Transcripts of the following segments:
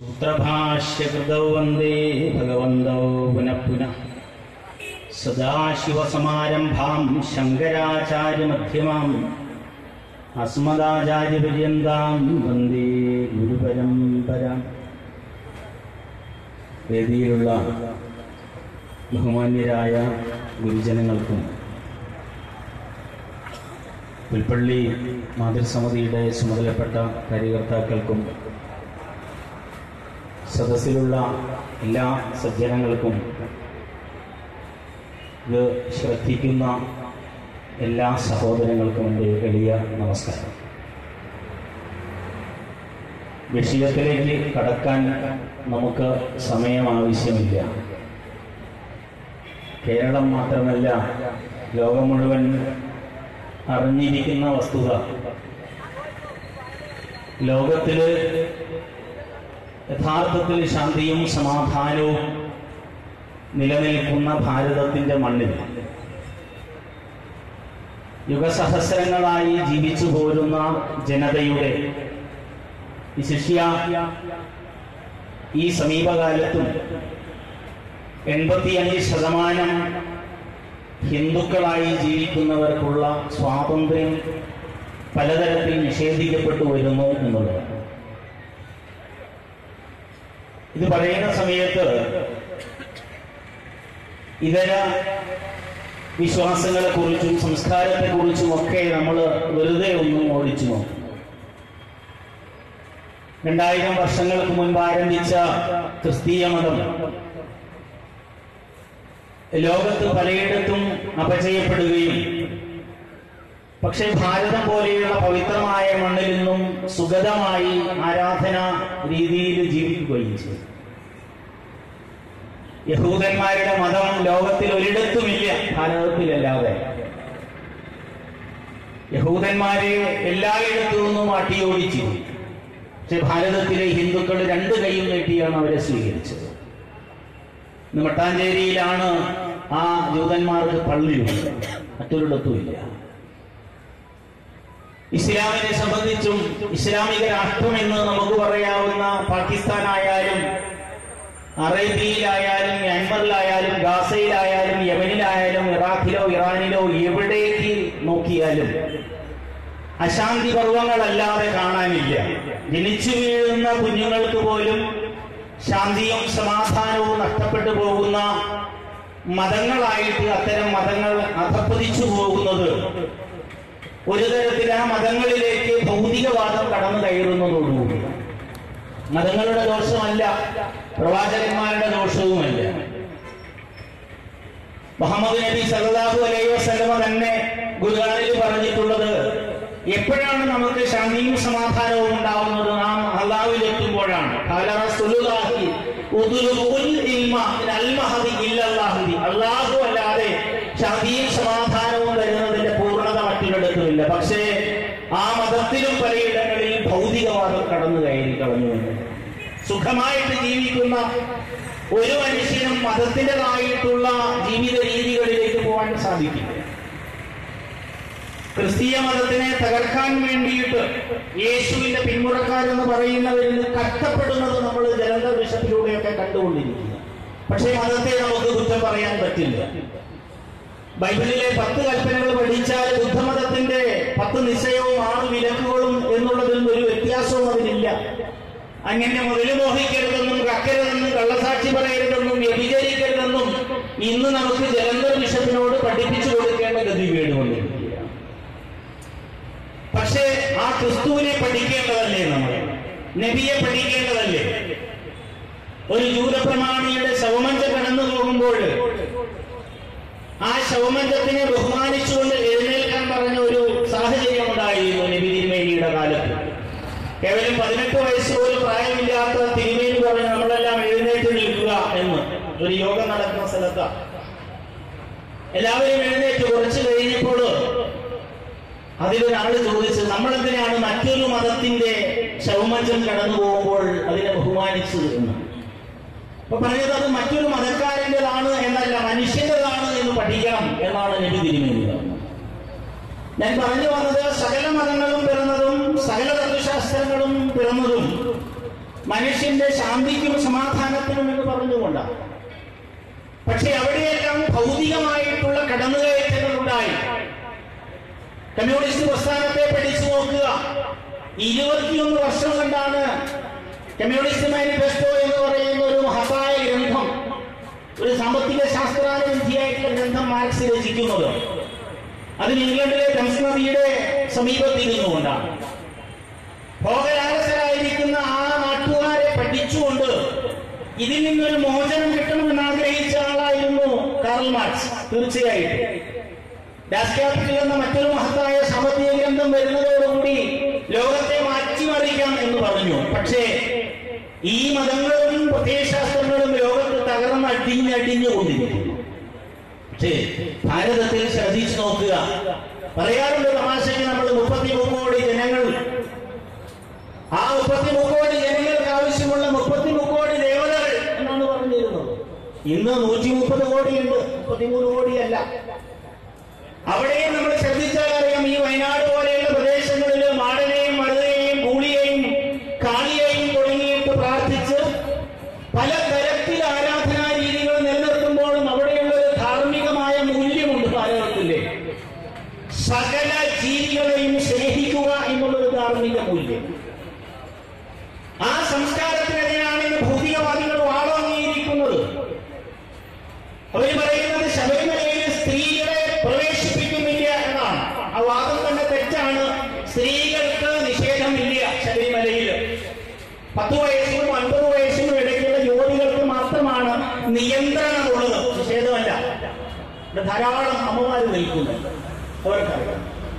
സൂത്രഭാഷ്യകൃതൗ വന്ദേ ഭഗവന്തൗ പുനഃ പുനഃ സദാശിവസമാരംഭാം ശങ്കരാചാര്യമധ്യമാം അസ്മദാചാര്യപര്യന്താം വന്ദേ ഗുരുപരമ്പരാം വേദിയിലുള്ള ബഹുമാന്യരായ ഗുരുജനങ്ങൾക്കും പുൽപ്പള്ളി മാതൃസമിതിയുടെ ചുമതലപ്പെട്ട കാര്യകർത്താക്കൾക്കും സദസ്സിലുള്ള എല്ലാ സജ്ജനങ്ങൾക്കും ഇത് ശ്രദ്ധിക്കുന്ന എല്ലാ സഹോദരങ്ങൾക്കും എൻ്റെ എളിയ നമസ്കാരം വിഷയത്തിലേക്ക് കടക്കാൻ നമുക്ക് സമയം ആവശ്യമില്ല കേരളം മാത്രമല്ല ലോകം മുഴുവൻ അറിഞ്ഞിരിക്കുന്ന വസ്തുത ലോകത്തില് യഥാർത്ഥത്തിൽ ശാന്തിയും സമാധാനവും നിലനിൽക്കുന്ന ഭാരതത്തിന്റെ മണ്ണിൽ യുഗസഹസ്രങ്ങളായി ജീവിച്ചു പോരുന്ന ജനതയുടെ ശിഷ്യ ഈ സമീപകാലത്തും എൺപത്തിയഞ്ച് ശതമാനം ഹിന്ദുക്കളായി ജീവിക്കുന്നവർക്കുള്ള സ്വാതന്ത്ര്യം പലതരത്തിൽ നിഷേധിക്കപ്പെട്ടു വരുന്നു എന്നുള്ളതാണ് ഇത് പറയുന്ന സമയത്ത് ഇതര വിശ്വാസങ്ങളെ കുറിച്ചും സംസ്കാരത്തെ കുറിച്ചും ഒക്കെ നമ്മൾ വെറുതെ ഒന്നും ഓടിച്ചു നോക്കും രണ്ടായിരം വർഷങ്ങൾക്ക് മുൻപ് ആരംഭിച്ച ക്രിസ്തീയ മതം ലോകത്ത് പലയിടത്തും അപജയപ്പെടുകയും പക്ഷേ ഭാരതം പോലെയുള്ള പവിത്രമായ മണ്ണിൽ നിന്നും സുഗതമായി ആരാധന രീതിയിൽ ജീവിക്കുകയും ചെയ്തു യഹൂദന്മാരുടെ മതം ലോകത്തിൽ ഒരിടത്തുമില്ല ഭാരതത്തിലല്ലാതെ യഹൂദന്മാരെ എല്ലായിടത്തു നിന്നും അട്ടിയോടിച്ചു പക്ഷെ ഭാരതത്തിലെ ഹിന്ദുക്കൾ രണ്ട് കൈയും നീട്ടിയാണ് അവരെ സ്വീകരിച്ചത് ഇന്ന് മട്ടാഞ്ചേരിയിലാണ് ആ ജൂതന്മാർക്ക് പള്ളിയുള്ളത് മറ്റൊരിടത്തുമില്ല ഇസ്ലാമിനെ സംബന്ധിച്ചും ഇസ്ലാമിക രാഷ്ട്രം എന്ന് നമുക്ക് പറയാവുന്ന പാകിസ്ഥാൻ ആയാലും അറേബ്യയിലായാലും മ്യാൻമറിലായാലും ഗാസയിലായാലും യമനിലായാലും ഇറാഖിലോ ഇറാനിലോ എവിടേക്ക് നോക്കിയാലും അശാന്തി പർവങ്ങളല്ലാതെ കാണാനില്ല ജനിച്ചു വീഴുന്ന കുഞ്ഞുങ്ങൾക്ക് പോലും ശാന്തിയും സമാധാനവും നഷ്ടപ്പെട്ടു പോകുന്ന മതങ്ങളായിട്ട് അത്തരം മതങ്ങൾ അധപ്പതിച്ചു പോകുന്നത് ഒരു തരത്തിൽ ആ മതങ്ങളിലേക്ക് ഭൗതികവാദം കടന്നു കയറുന്നതോടുകൂടി മതങ്ങളുടെ ദോഷമല്ല പ്രവാചകന്മാരുടെ ദോഷവുമല്ല മുഹമ്മദ് നബി സല്ലല്ലാഹു അലൈഹി വസല്ലമ തന്നെ ഗുരുവാനിൽ പറഞ്ഞിട്ടുള്ളത് എപ്പോഴാണ് നമുക്ക് ശാന്തിയും സമാധാനവും ഉണ്ടാവുന്നത് നാം അള്ളാഹുവിൽ എത്തുമ്പോഴാണ് ഖാല റസൂലുള്ളാഹി ഉദ്ലുബുൽ ഇൽമ മിനൽ മഹദി ഇല്ലല്ലാഹി അള്ളാഹു അല്ലാതെ ശാന്തിയും സമാധാനവും വരുന്നതിന്റെ പൂർണ്ണത മറ്റൊരിടത്തുമില്ല പക്ഷേ ആ മതത്തിലും പലയിടങ്ങളിൽ ഭൗതികവാദം കടന്നു കയറി കളഞ്ഞു സുഖമായിട്ട് ജീവിക്കുന്ന ഒരു മനുഷ്യനും മതത്തിൻ്റെതായിട്ടുള്ള ജീവിത രീതികളിലേക്ക് പോകാൻ സാധിക്കില്ല ക്രിസ്തീയ മതത്തിനെ തകർക്കാൻ വേണ്ടിയിട്ട് യേശുവിന്റെ പിന്മുറക്കാരെന്ന് പറയുന്നവരിൽ കഷ്ടപ്പെടുന്നത് നമ്മൾ ജലന്ധർ ബിഷപ്പിലൂടെയൊക്കെ കണ്ടുകൊണ്ടിരിക്കുന്നു പക്ഷേ മതത്തെ നമുക്ക് കുറ്റം പറയാൻ പറ്റില്ല ബൈബിളിലെ പത്ത് കൽപ്പനകൾ പഠിച്ചാൽ ബുദ്ധമതത്തിന്റെ പത്ത് നിശ്ചയവും ആറ് വിലക്കുകളും എന്നുള്ളതിൽ ഒരു വ്യത്യാസവും അതിലില്ല അങ്ങനെ മുതല് മോഹിക്കരുതെന്നും കക്കരുതെന്നും കള്ളസാക്ഷി പറയരുതെന്നും വ്യഭിചരിക്കരുതെന്നും ഇന്ന് നമുക്ക് ജലന്ധർ ബിഷപ്പിനോട് പഠിപ്പിച്ചു കൊടുക്കേണ്ട ഗതികേട് കൊണ്ടിരിക്കുക പക്ഷേ ആ ക്രിസ്തുവിനെ പഠിക്കേണ്ടതല്ലേ നമ്മൾ നബിയെ പഠിക്കേണ്ടതല്ലേ ഒരു ജൂതപ്രമാണിയുടെ ശവമഞ്ച കടന്നു പോകുമ്പോൾ ആ ശവമഞ്ചത്തിനെ ബഹുമാനിച്ചുകൊണ്ട് എഴുന്നേൽക്കാൻ പറഞ്ഞ ഒരു സാഹചര്യം ഉണ്ടായിരുന്നു നബി തിരുമേനിയുടെ കാലത്ത് കേവലം പതിനെട്ട് വയസ്സ് പോലും പ്രായമില്ലാത്ത തിരുമേനി പറഞ്ഞ് നമ്മളെല്ലാം എഴുന്നേറ്റ് നിൽക്കുക എന്ന് ഒരു യോഗം നടക്കുന്ന സ്ഥലത്ത് എല്ലാവരും എഴുന്നേറ്റ് കുറച്ച് കഴിഞ്ഞപ്പോൾ അതിലൊരാൾ ചോദിച്ചു നമ്മളെന്തിനാണ് മറ്റൊരു മതത്തിന്റെ ശവമഞ്ചം കടന്നു പോകുമ്പോൾ അതിനെ ബഹുമാനിച്ചത് എന്ന് അപ്പൊ പറഞ്ഞത് അത് മറ്റൊരു മതക്കാരൻ്റെതാണ് എന്നല്ല മനുഷ്യൻ്റെതാണ് എന്ന് പഠിക്കണം എന്നാണ് നബി തിരുമേനി പറഞ്ഞത് ഞാൻ പറഞ്ഞു വന്നത് സകല മതങ്ങളും പിറന്നതും സകല തത്വശാസ്ത്രങ്ങളും പിറന്നതും മനുഷ്യന്റെ ശാന്തിക്കും സമാധാനത്തിനും എന്ന് പറഞ്ഞുകൊണ്ടാണ് പക്ഷെ അവിടെയെല്ലാം ഭൗതികമായിട്ടുള്ള കടന്നുകയറ്റങ്ങൾ ഉണ്ടായി കമ്മ്യൂണിസ്റ്റ് പ്രസ്ഥാനത്തെ പഠിച്ചു നോക്കുക ഇരുപത്തിയൊന്ന് വർഷം കൊണ്ടാണ് കമ്മ്യൂണിസ്റ്റ് മാനിഫെസ്റ്റോ എന്ന് പറയുന്ന ഒരു മഹത്തായ ഗ്രന്ഥം ഒരു സാമ്പത്തിക ശാസ്ത്രാനുബന്ധിയായിട്ടുള്ള ഗ്രന്ഥം മാർക്സ് രചിക്കുന്നത് അതിന് ഇംഗ്ലണ്ടിലെ തംസ് നദിയുടെ സമീപത്തിരുന്നുകൊണ്ടാണ് ഭോഗലാലസരായിരിക്കുന്ന ആ നാട്ടുകാരെ പഠിച്ചുകൊണ്ട് ഇതിൽ നിന്നൊരു മോചനം കിട്ടണമെന്ന് ആഗ്രഹിച്ച ആളായിരുന്നു കാറൽ മാർക്സ് തീർച്ചയായിട്ടും ഡാസ് ക്യാപിറ്റൽ എന്ന മറ്റൊരു മഹത്തായ സാമ്പത്തിക ഗ്രന്ഥം വരുന്നതോടുകൂടി ലോകത്തെ മാറ്റിമറിക്കാം എന്ന് പറഞ്ഞു പക്ഷേ ഈ മതങ്ങളും പ്രത്യയശാസ്ത്രങ്ങളും ലോകത്ത് തകർന്ന് അടിഞ്ഞടിഞ്ഞുകൊണ്ടിരിക്കുന്നു പക്ഷേ ഭാരതത്തിൽ ശ്രദ്ധിച്ചു നോക്കുക പറയാറുണ്ട് തമാശയ്ക്ക് നമ്മൾ മുപ്പത്തി കോടി ജനങ്ങൾ ആ മുപ്പത്തി കോടി ജനങ്ങൾക്ക് ആവശ്യമുള്ള മുപ്പത്തി കോടി ദേവതകൾ എന്നാണ് പറഞ്ഞിരുന്നത് ഇന്ന് നൂറ്റി മുപ്പത് കോടിയുണ്ട് മുപ്പത്തിമൂന്ന് കോടിയല്ല അവിടെയും നമ്മൾ ശ്രദ്ധിച്ചാൽ അറിയാം ഈ വയനാട് പോലെയുള്ള പ്രദേശങ്ങളിൽ മാടനെയും മരുതയെയും കൂളിയെയും കാളിയെയും തുടങ്ങിയിട്ട് പ്രാർത്ഥിച്ച് പല തരത്തിൽ ആരാധനാ രീതികൾ നിലനിർത്തുമ്പോഴും അവിടെയുള്ള ഒരു ധാർമ്മികമായ മൂല്യമുണ്ട് ഭാരതത്തിന്റെ സകല ജീവികളെയും സ്നേഹിക്കുക എന്നുള്ളൊരു ധാർമ്മിക മൂല്യം ആ സംസ്കാരത്തിനെതിരാണ് ഇന്ന് ഭൗതികവാദികൾ വാളങ്ങിയിരിക്കുന്നത് അവർ പറയുന്നത് ശബരിമലയിൽ സ്ത്രീകളെ പ്രവേശിപ്പിക്കുന്നില്ല എന്നാണ് ആ വാദം തന്നെ തെറ്റാണ് സ്ത്രീകൾക്ക് നിഷേധമില്ല ശബരിമലയിൽ പത്ത് വയസ്സിനും അൻപത് വയസ്സിനും ഇടയ്ക്കുള്ള യുവതികൾക്ക് മാത്രമാണ് നിയന്ത്രണമുള്ളത് നിഷേധമല്ല ഇവിടെ ധാരാളം അമ്മമാർ നിൽക്കുന്നുണ്ട് അവർക്കറിയാം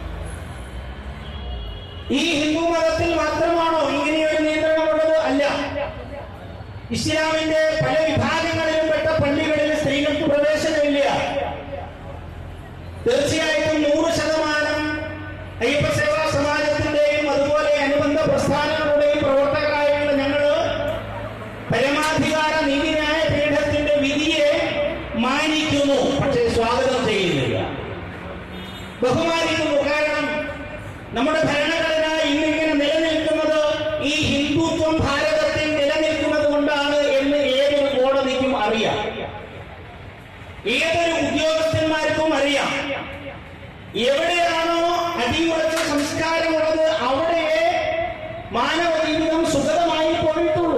ഈ ഹിന്ദു മതത്തിൽ മാത്രമാണോ ഇങ്ങനെയൊരു നിയന്ത്രണമുള്ളത് അല്ല ഇസ്ലാമിന്റെ പല വിഭാഗങ്ങളിലും പെട്ട പള്ളികളിൽ സ്ത്രീകൾക്ക് പ്രവേശനമില്ല തീർച്ചയായിട്ടും നൂറ് ശതമാനം അയ്യപ്പ സേവാ സമാജത്തിന്റെയും അതുപോലെ അനുബന്ധ പ്രസ്ഥാനങ്ങളുടെയും പ്രവർത്തകരായിട്ടുള്ള ഞങ്ങള് പരമാധികാര നീതിന്യായ പീഠത്തിന്റെ വിധിയെ മാനിക്കുന്നു പക്ഷേ സ്വാഗതം ചെയ്യുന്നില്ല ബഹുമാനിക്കുന്നു കാരണം നമ്മുടെ ഭരണഘടന ഇന്നിങ്ങനെ നിലനിൽക്കുന്നത് ഈ ഹിന്ദുത്വം ഭാരതത്തിൽ നിലനിൽക്കുന്നത് കൊണ്ടാണ് എന്ന് ഏതൊരു കോടതിക്കും അറിയാം ഏതൊരു ഉദ്യോഗസ്ഥന്മാർക്കും അറിയാം എവിടെയാണോ അടിയുറച്ച സംസ്കാരമുള്ളത് അവിടെ മാനവ ജീവിതം സുഗതമായി പോയിട്ടുള്ളൂ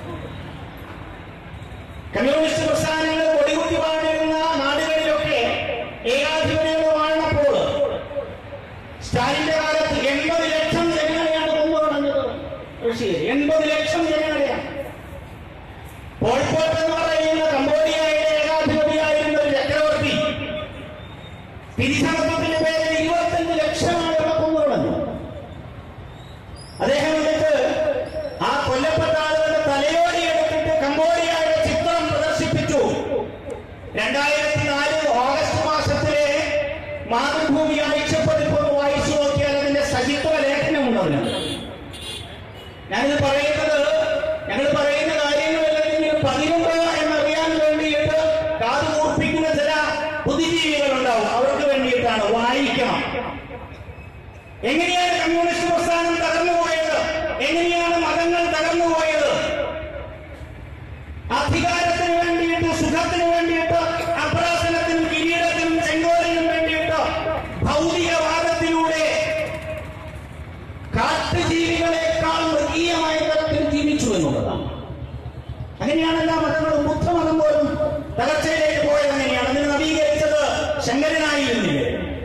കമ്മ്യൂണിസ്റ്റ് പ്രസ്ഥാനങ്ങൾ കൊടികുത്തി വാണിരുന്ന നാടുകളിലൊക്കെ ഏകാധിപതികൾ വാഴപ്പോൾ സ്റ്റാലിന്റെ കാലത്ത് എൺപത് ലക്ഷം ജനങ്ങളെയാണ് കൊന്നുകളഞ്ഞത് റഷ്യയിൽ എൺപത് ലക്ഷം ജനങ്ങളെയാണ് പോൾപോട്ട് എന്ന് പറയുന്ന കംബോഡിയയിലെ ഏകാധിപതിയായിരുന്ന ഒരു ചക്രവർത്തി തിരിച്ചടക്കത്തിന്റെ പേരിൽ ഇരുപത്തഞ്ച് ലക്ഷം ആളുകളെ കൊന്നുകളഞ്ഞു അദ്ദേഹം എന്നിട്ട് ആ കൊല്ലപ്പെട്ട ആളുകളുടെ തലയോടി എടുത്തിട്ട് കംബോഡിയയുടെ ചിത്രം പ്രദർശിപ്പിച്ചു രണ്ടായിരത്തി നാല് ഓഗസ്റ്റ് മാസത്തിലെ മാതൃഭൂമി ഐക്യപ്പതിപ്പ് ഒന്ന് വായിച്ചു നോക്കിയാൽ അതിന്റെ സചിത്ര ലേഖനമുണ്ട് അതിന് ഞാനിത് പറയുന്നത് ഞങ്ങൾ പറയുന്ന കാര്യങ്ങളെല്ലാം പതിവുണ്ടോ എന്നറിയാൻ വേണ്ടിയിട്ട് കാതു കൂർപ്പിക്കുന്ന ചില ബുദ്ധിജീവികൾ ഉണ്ടാവും അവർക്ക് വേണ്ടിയിട്ടാണ് വായിക്കണം എങ്ങനെയാണ് കമ്മ്യൂണിസ്റ്റ് പ്രസ്ഥാനം തകർന്നുപോയത് എങ്ങനെയാണ് മതങ്ങൾ തകർന്നുപോയത് അധികാരത്തിന് വേണ്ടിയിട്ട് സുഖത്തിന് വേണ്ടിയിട്ട് അപ്രാസനത്തിനും കിരീടത്തിനും ചെങ്കോലിനും വേണ്ടിയിട്ട് ഭൗതികവാദത്തിലൂടെ കാട്ടുജീവികളെക്കാൾ മൃഗീയമായ തരത്തിൽ ജീവിച്ചു എന്നുള്ളതാണ് അങ്ങനെയാണ് എല്ലാ മതങ്ങളും ബുദ്ധമതം പോലും തകർച്ചയിലേക്ക് പോയത് അങ്ങനെയാണ് അതിന് നവീകരിച്ചത് ശങ്കരനായിരുന്നില്ലേ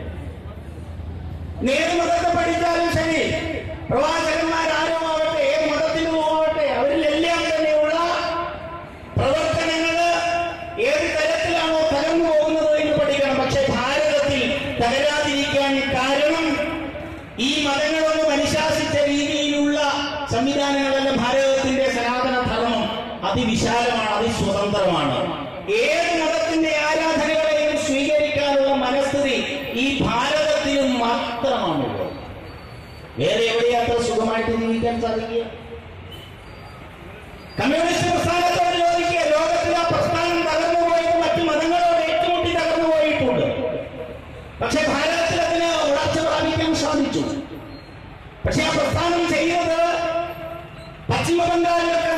ഏത് മതത്തെ പഠിച്ചാലും ശരി പ്രവാചകന്മാരാരോ ആവട്ടെ ഏത് മതത്തിലും ആവട്ടെ അവരിലെല്ലാം തന്നെയുള്ള പ്രവർത്തനങ്ങള് ഏത് തരത്തിലാണോ തകർന്നു പോകുന്നത് എന്ന് പഠിക്കണം പക്ഷെ ഭാരതത്തിൽ തകരാതിരിക്കാൻ കാരണം ഈ മതങ്ങളൊന്നും അനുശാസിച്ച രീതിയിലുള്ള സംവിധാനങ്ങളല്ല ഭാരതത്തിന്റെ സനാതന ധർമ്മം അതിവിശാലമാണ് അതിസ്വതന്ത്രമാണ് ഏത് മതത്തിന്റെ ആരാധനകളെയും സ്വീകരിക്കാനുള്ള മനസ്ഥിതി ഈ ഭാരതത്തിനും മാത്രമാണുള്ളത് വേറെ എവിടെയാ അത്ര സുഖമായിട്ട് ജീവിക്കാൻ സാധിക്കുക കമ്മ്യൂണിസ്റ്റ് പ്രസ്ഥാനത്തോട് ചോദിക്കുക ലോകത്തിലെ ആ പ്രസ്ഥാനം തകർന്നുപോയത് മറ്റു മതങ്ങളോട് ഏറ്റുമുട്ടി തകർന്നുപോയിട്ടുണ്ട് പക്ഷെ ഭാരതത്തിൽ അതിന് വളർച്ച പ്രാപിക്കാൻ സാധിച്ചു പക്ഷെ ആ പ്രസ്ഥാനം ചെയ്യുന്നത് പശ്ചിമ ബംഗാളിലൊക്കെ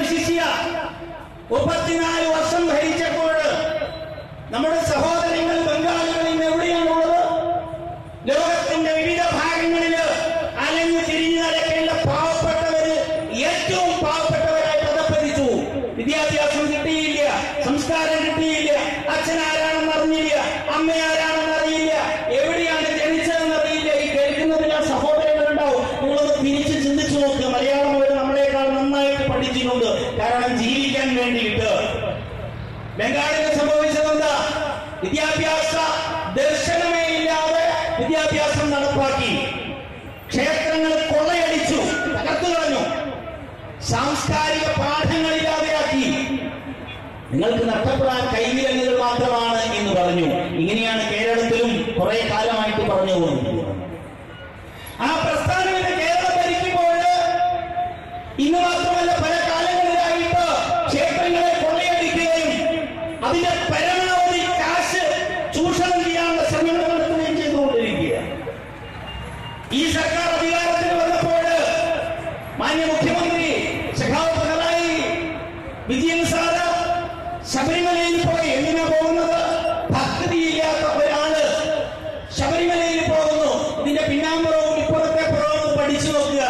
മുപ്പത്തിനാല് വർഷം ഭരിച്ചപ്പോൾ നമ്മുടെ സഹോദരങ്ങൾ ബംഗാളികൾ ഇന്ന് എവിടെയാണുള്ളത് ലോകത്തിന്റെ വിവിധ ഭാഗങ്ങളില് അലഞ്ഞു തിരിഞ്ഞു നടക്കേണ്ട പാവപ്പെട്ടവര് ഏറ്റവും പാവപ്പെട്ടവരായി പദപ്പതിച്ചു വിദ്യാഭ്യാസം കിട്ടിയില്ല സംസ്കാരം കിട്ടിയില്ല അച്ഛൻ ആരാണെന്ന് അറിഞ്ഞില്ല അമ്മ ആരാണെന്ന് അറിയില്ല എവിടെയാണ് ജനിച്ചതെന്ന് അറിയില്ല ഈ കേൾക്കുന്നതിൽ ആ സഹോദരങ്ങളുണ്ടാവും നിങ്ങളൊന്ന് തിരിച്ച് ചിന്തിച്ചു നോക്കുക മലയാളം അവർ നമ്മളെക്കാൾ നന്നായിട്ട് പഠിച്ചിട്ടുണ്ട് കാരണം ജീവിക്കാൻ വേണ്ടിയിട്ട് ബംഗാളിൽ സംഭവിച്ചത് എന്താ വിദ്യാഭ്യാസ ദർശനമേ ഇല്ലാതെ വിദ്യാഭ്യാസം നടപ്പാക്കി ക്ഷേത്രങ്ങൾ കൊള്ളയടിച്ചു തകർത്തു കളഞ്ഞു സാംസ്കാരിക പാഠങ്ങളില്ലാതെയാക്കി നിങ്ങൾക്ക് നഷ്ടപ്പെടാൻ കൈവിലങ്ങുകൾ മാത്രമാണ് എന്ന് പറഞ്ഞു ഇങ്ങനെയാണ് കേരളത്തിലും കുറെ കാലമായിട്ട് പറഞ്ഞു പോകുന്നത് ആ പ്രസ്ഥാനം ഇന്ന് കേരളം ഭരിക്കുമ്പോൾ ഇന്ന് മാത്രമല്ല പല കാലങ്ങളിലായിട്ട് ക്ഷേത്രങ്ങളെ കൊള്ളയടിക്കുകയും അതിന്റെ പരമാവധി കാശ് ചൂഷണം ചെയ്യാനുള്ള ശ്രമങ്ങൾ നടത്തുകയും ചെയ്തുകൊണ്ടിരിക്കുക ഈ സർക്കാർ അധികാരത്തിൽ വന്നപ്പോൾ മാന്യ മുഖ്യമന്ത്രി സഖാവ് പിണറായി വിജയൻ സാറ് ശബരിമലയിൽ പോയി എന്തിനാ പോകുന്നത് ഭക്തിയില്ലാത്ത ഒരാള് ശബരിമലയിൽ പോകുന്നു ഇതിന്റെ പിന്നാമ്പുറവും ഇപ്പുറത്തെ പുറവും പഠിച്ചു നോക്കുക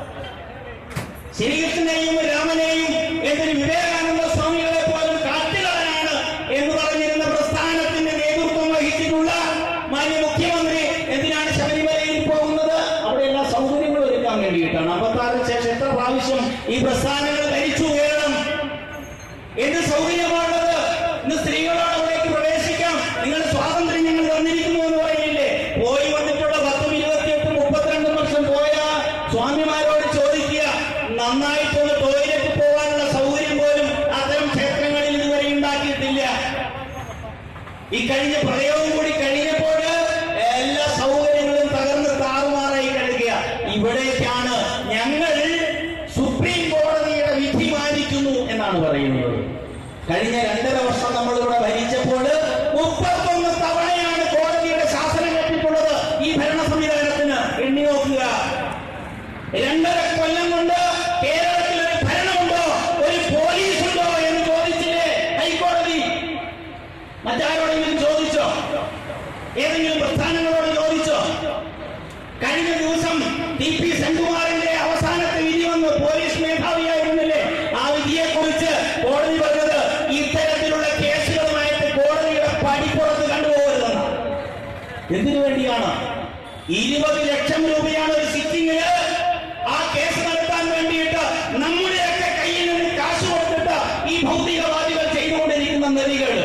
ശ്രീകൃഷ്ണനെയും രാമനെയും എന്തിന് വിവേകാനന്ദ സ്വാമികളെ പോലും കാട്ടുകളാണ് എന്ന് പറഞ്ഞിരുന്ന പ്രസ്ഥാനത്തിന്റെ നേതൃത്വം വഹിച്ചിട്ടുള്ള മാന്യ മുഖ്യമന്ത്രി എന്തിനാണ് ശബരിമലയിൽ പോകുന്നത് അവിടെയുള്ള സൗകര്യങ്ങൾ ഒരുക്കാൻ വേണ്ടിയിട്ടാണ് അമ്പത്താറിന് ശേഷം എത്ര പ്രാവശ്യം ഈ പ്രസ്ഥാനങ്ങൾ ഭരിച്ചു കേരളം എന്ത് സൗകര്യമാണത് ഇന്ന് സ്ത്രീകളോട് അവിടേക്ക് പ്രവേശിക്കാം നിങ്ങൾ സ്വാതന്ത്ര്യം ഞങ്ങൾ തന്നിരിക്കുന്നു എന്ന് പറയില്ലേ പോയി വന്നിട്ടുള്ള പത്തും ഇരുപത്തിയെട്ട് മുപ്പത്തിരണ്ട് വർഷം പോയ സ്വാമിമാരോട് ചോദിക്കുക നന്നായിട്ടൊന്ന് ടോയ്ലറ്റ് പോകാനുള്ള സൗകര്യം പോലും അത്തരം ക്ഷേത്രങ്ങളിൽ ഇതുവരെ ഉണ്ടാക്കിയിട്ടില്ല ഈ കഴിഞ്ഞ പ്രളയവും കൂടി കഴിഞ്ഞപ്പോൾ എല്ലാ സൗകര്യങ്ങളും തകർന്ന് താറുമാറായി കിടക്കുക ഇവിടേക്കാണ് ഞങ്ങൾ സുപ്രീം കോടതിയുടെ വിധി മാനിക്കുന്നു എന്നാണ് പറയുന്നത് കഴിഞ്ഞ രണ്ടര വർഷം നമ്മളിവിടെ ഭരിച്ചപ്പോൾ മുപ്പത്തൊന്ന് തവണയാണ് കോടതിയുടെ ശാസനം കേട്ടിട്ടുള്ളത് ഈ ഭരണ സംവിധാനത്തിന് എണ്ണി നോക്കുക രണ്ടര കൊല്ലം കൊണ്ട് കേരളത്തിൽ ഒരു ഭരണമുണ്ടോ ഒരു പോലീസ് ഉണ്ടോ എന്ന് ചോദിച്ചില്ലേ ഹൈക്കോടതി മറ്റാരോടെങ്കിലും ചോദിച്ചോ ഏതെങ്കിലും പ്രസ്ഥാനങ്ങളോട് ചോദിച്ചോ കഴിഞ്ഞ ദിവസം ടി പി സെൻകുമാറിന്റെ അവസാനത്തെ വിധി വന്ന് പോലീസ് മേധാവിയായിരുന്നില്ലേ ആ വിധിയെ കുറിച്ച് കോടതി പറഞ്ഞത് ഇത്തരത്തിലുള്ള കേസുകളുമായിട്ട് കോടതിയുടെ പടിപ്പുറത്ത് കണ്ടുപോകരുതെന്ന് എന്തിനു വേണ്ടിയാണ് ഇരുപത് ലക്ഷം രൂപയാണ് ഒരു സിറ്റിംഗില് ആ കേസ് നടത്താൻ വേണ്ടിയിട്ട് നമ്മുടെയൊക്കെ കയ്യിൽ നിന്ന് കാശ് കൊടുത്തിട്ട് ഈ ഭൗതികവാദികൾ ചെയ്തുകൊണ്ടിരിക്കുന്ന നെറികള്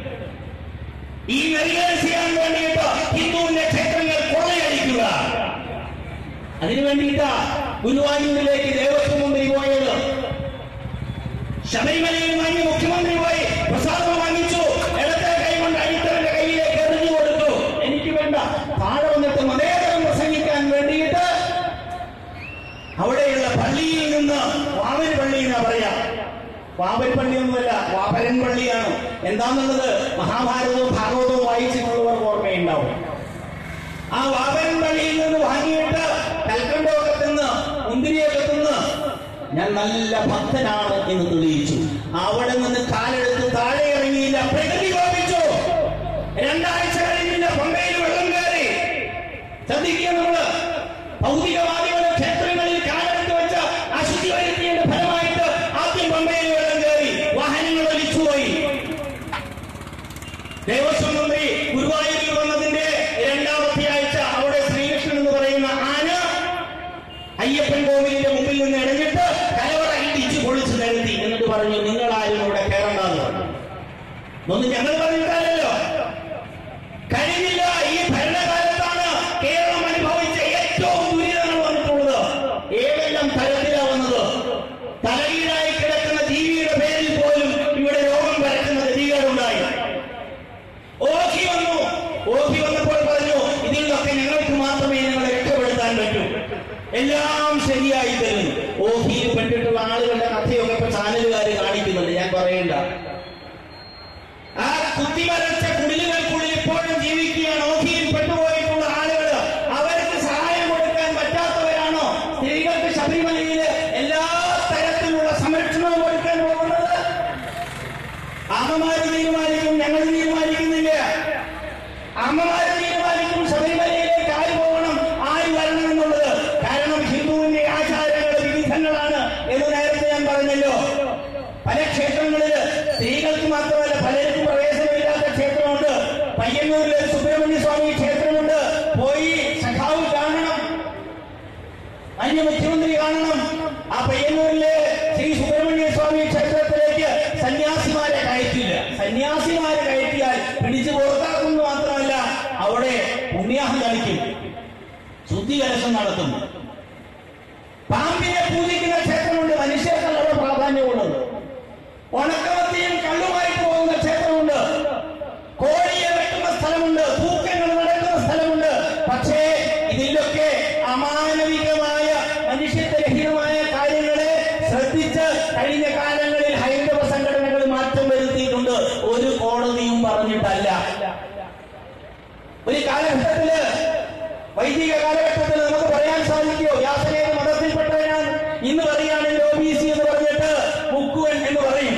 ഈ നെറികൾ ചെയ്യാൻ വേണ്ടിയിട്ട് ഹിന്ദുവിന്റെ ക്ഷേത്രങ്ങൾ കൊള്ളയടിക്കുക അതിനു വേണ്ടിയിട്ടാ ഗുരുവായൂരിലേക്ക് ദേവസ്വം മന്ത്രി പോയത് ശബരിമലയിൽ വാങ്ങി മുഖ്യമന്ത്രി പോയി പ്രസാദം വാങ്ങിച്ചു ഇടത്തെ കൈ കൊണ്ട് അടിത്തവന്റെ കയ്യിലേക്ക് എറിഞ്ഞു കൊടുത്തു എനിക്ക് വേണ്ട താഴെ വന്നിട്ട് മതേതരം പ്രസംഗിക്കാൻ വേണ്ടിയിട്ട് അവിടെയുള്ള പള്ളിയിൽ നിന്ന് വാവൻ പള്ളി എന്നാ പറയാ വാവൻ പള്ളിയൊന്നുമല്ല വാപരൻ പള്ളിയാണ് എന്താന്നുള്ളത് മഹാഭാരതവും ഭാഗവതവും വായിച്ചിട്ടുള്ളവർ ഓർമ്മയുണ്ടാവും ആ വാപരൻ പള്ളിയിൽ നിന്ന് വാങ്ങിയിട്ട് കൽക്കണ്ടമൊക്കെ തിന്ന് മുന്തിരിയൊക്കെ തിന്ന് ഞാൻ നല്ല ഭക്തനാണ് എന്ന് തെളിയിച്ചു അവിടെ നിന്ന് കാലെടുത്ത് താഴെ ഇറങ്ങിയില്ല പ്രകൃതി കോപിച്ചു രണ്ടാഴ്ച കഴിഞ്ഞില്ല പമ്പയിൽ വെള്ളം കയറി ശ്രദ്ധിക്കുക നമ്മള് ഭൗതികവാദികളുടെ ക്ഷേത്രങ്ങളിൽ കാലെടുത്ത് വെച്ച് അശുദ്ധി വരുത്തിയതിന്റെ ഫലമായിട്ട് ആദ്യം പമ്പയിൽ വെള്ളം കയറി വാഹനങ്ങൾ ഒലിച്ചുപോയി ദേവസ്വം മന്ത്രി ഗുരുവായൂരിൽ വന്നതിന്റെ രണ്ടാമത്തെ ആഴ്ച അവിടെ ശ്രീകൃഷ്ണൻ എന്ന് പറയുന്ന ആന അയ്യപ്പൻ കോവിലിന്റെ മുമ്പിൽ നിന്ന് ഇടഞ്ഞിട്ട് കലവറ ഇടിച്ച് പൊളിച്ചു നിരത്തി എന്നിട്ട് പറഞ്ഞു നിങ്ങൾ ആരും ഇവിടെ കയറണ്ടെന്ന് പറഞ്ഞു ഒന്നും ഞങ്ങൾ പറഞ്ഞിട്ടല്ലോ കഴിഞ്ഞില്ല ഈ ഭരണകാലത്താണ് കേരളം അനുഭവിച്ച ഏറ്റവും ദുരിതങ്ങൾ വന്നിട്ടുള്ളത് ഏതെല്ലാം തരത്തിലാ വന്നത് തലകീഴായി കിടക്കുന്ന ജീവിയുടെ പേരിൽ പോലും ഇവിടെ രോഗം പരക്കുന്ന ഗതികേടുണ്ടായി ഓഹി വന്നു ഓഹി വന്നപ്പോൾ പറഞ്ഞു ഇതിൽ നിന്നൊക്കെ ഞങ്ങൾക്ക് മാത്രമേ ഞങ്ങളെ രക്ഷപ്പെടുത്താൻ പറ്റൂ എല്ലാം ശരിയായി തരും ഓഹിയിൽ പെട്ടിട്ടുള്ള ആളുകളുടെ കഥയൊക്കെ ഇപ്പൊ ചാനലുകാർ കാണിക്കുന്നുണ്ട് ഞാൻ പറയണ്ട ആ കുത്തിവരച്ച കുടിലുകൾക്കുള്ളിൽ ഇപ്പോഴും ജീവിക്കുകയാണ് ഓഹിയിൽ പെട്ടുപോയിട്ടുള്ള ആളുകൾ അവർക്ക് സഹായം കൊടുക്കാൻ പറ്റാത്തവരാണോ സ്ത്രീകൾക്ക് ശബരിമലയിൽ എല്ലാ തരത്തിലുള്ള സംരക്ഷണവും കൊടുക്കാൻ പോകുന്നത് പല ക്ഷേത്രങ്ങളിൽ സ്ത്രീകൾക്ക് മാത്രമല്ല പലർക്കും പ്രവേശനമില്ലാത്ത ക്ഷേത്രമുണ്ട് പയ്യന്നൂരിൽ ഒരു സുബ്രഹ്മണ്യ സ്വാമി ക്ഷേത്രമുണ്ട് പോയി സഖാവ് കാണണം അന്യ മുഖ്യമന്ത്രി കാണണം ആ പയ്യന്നൂരിലെ ശ്രീ സുബ്രഹ്മണ്യ സ്വാമി ക്ഷേത്രത്തിലേക്ക് സന്യാസിമാരെ കയറ്റില്ല സന്യാസിമാരെ കയറ്റിയാൽ പിടിച്ചു പുറത്താക്കുന്നു മാത്രമല്ല അവിടെ പുണ്യാഹം കളിക്കും ശുദ്ധികലശം നടത്തും പാമ്പിനെ പൂജിക്കുന്ന ക്ഷേത്രമുണ്ട് മനുഷ്യർക്കല്ല അവിടെ പ്രാധാന്യമുള്ളത് ഉണക്കമത്തിയും കള്ളുമായിട്ട് പോകുന്ന ക്ഷേത്രമുണ്ട് കോഴിയെ വെട്ടുന്ന സ്ഥലമുണ്ട് തൂക്കങ്ങൾ നടക്കുന്ന സ്ഥലമുണ്ട് പക്ഷേ ഇതിലൊക്കെ അമാനവികമായ മനുഷ്യത്വരഹിതമായ കാര്യങ്ങളെ ശ്രദ്ധിച്ച് കഴിഞ്ഞ കാലങ്ങളിൽ ഹൈന്ദവ സംഘടനകൾ മാറ്റം വരുത്തിയിട്ടുണ്ട് ഒരു കോടതിയും പറഞ്ഞിട്ടല്ല ഒരു കാലഘട്ടത്തില് വൈദിക കാലഘട്ടത്തിൽ നമുക്ക് പറയാൻ സാധിക്കുമോ യാസനേത് മതത്തിൽപ്പെട്ടവനാണ് ഇന്ന് പറയുകയാണെങ്കിൽ ഒ ബി സി എന്ന് പറഞ്ഞിട്ട് മുക്കുവൻ എന്ന് പറയും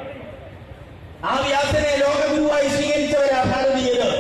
ആ വ്യാസനെ ലോകഗുരുവായി സ്വീകരിച്ചവരാ ഭാരതീയര്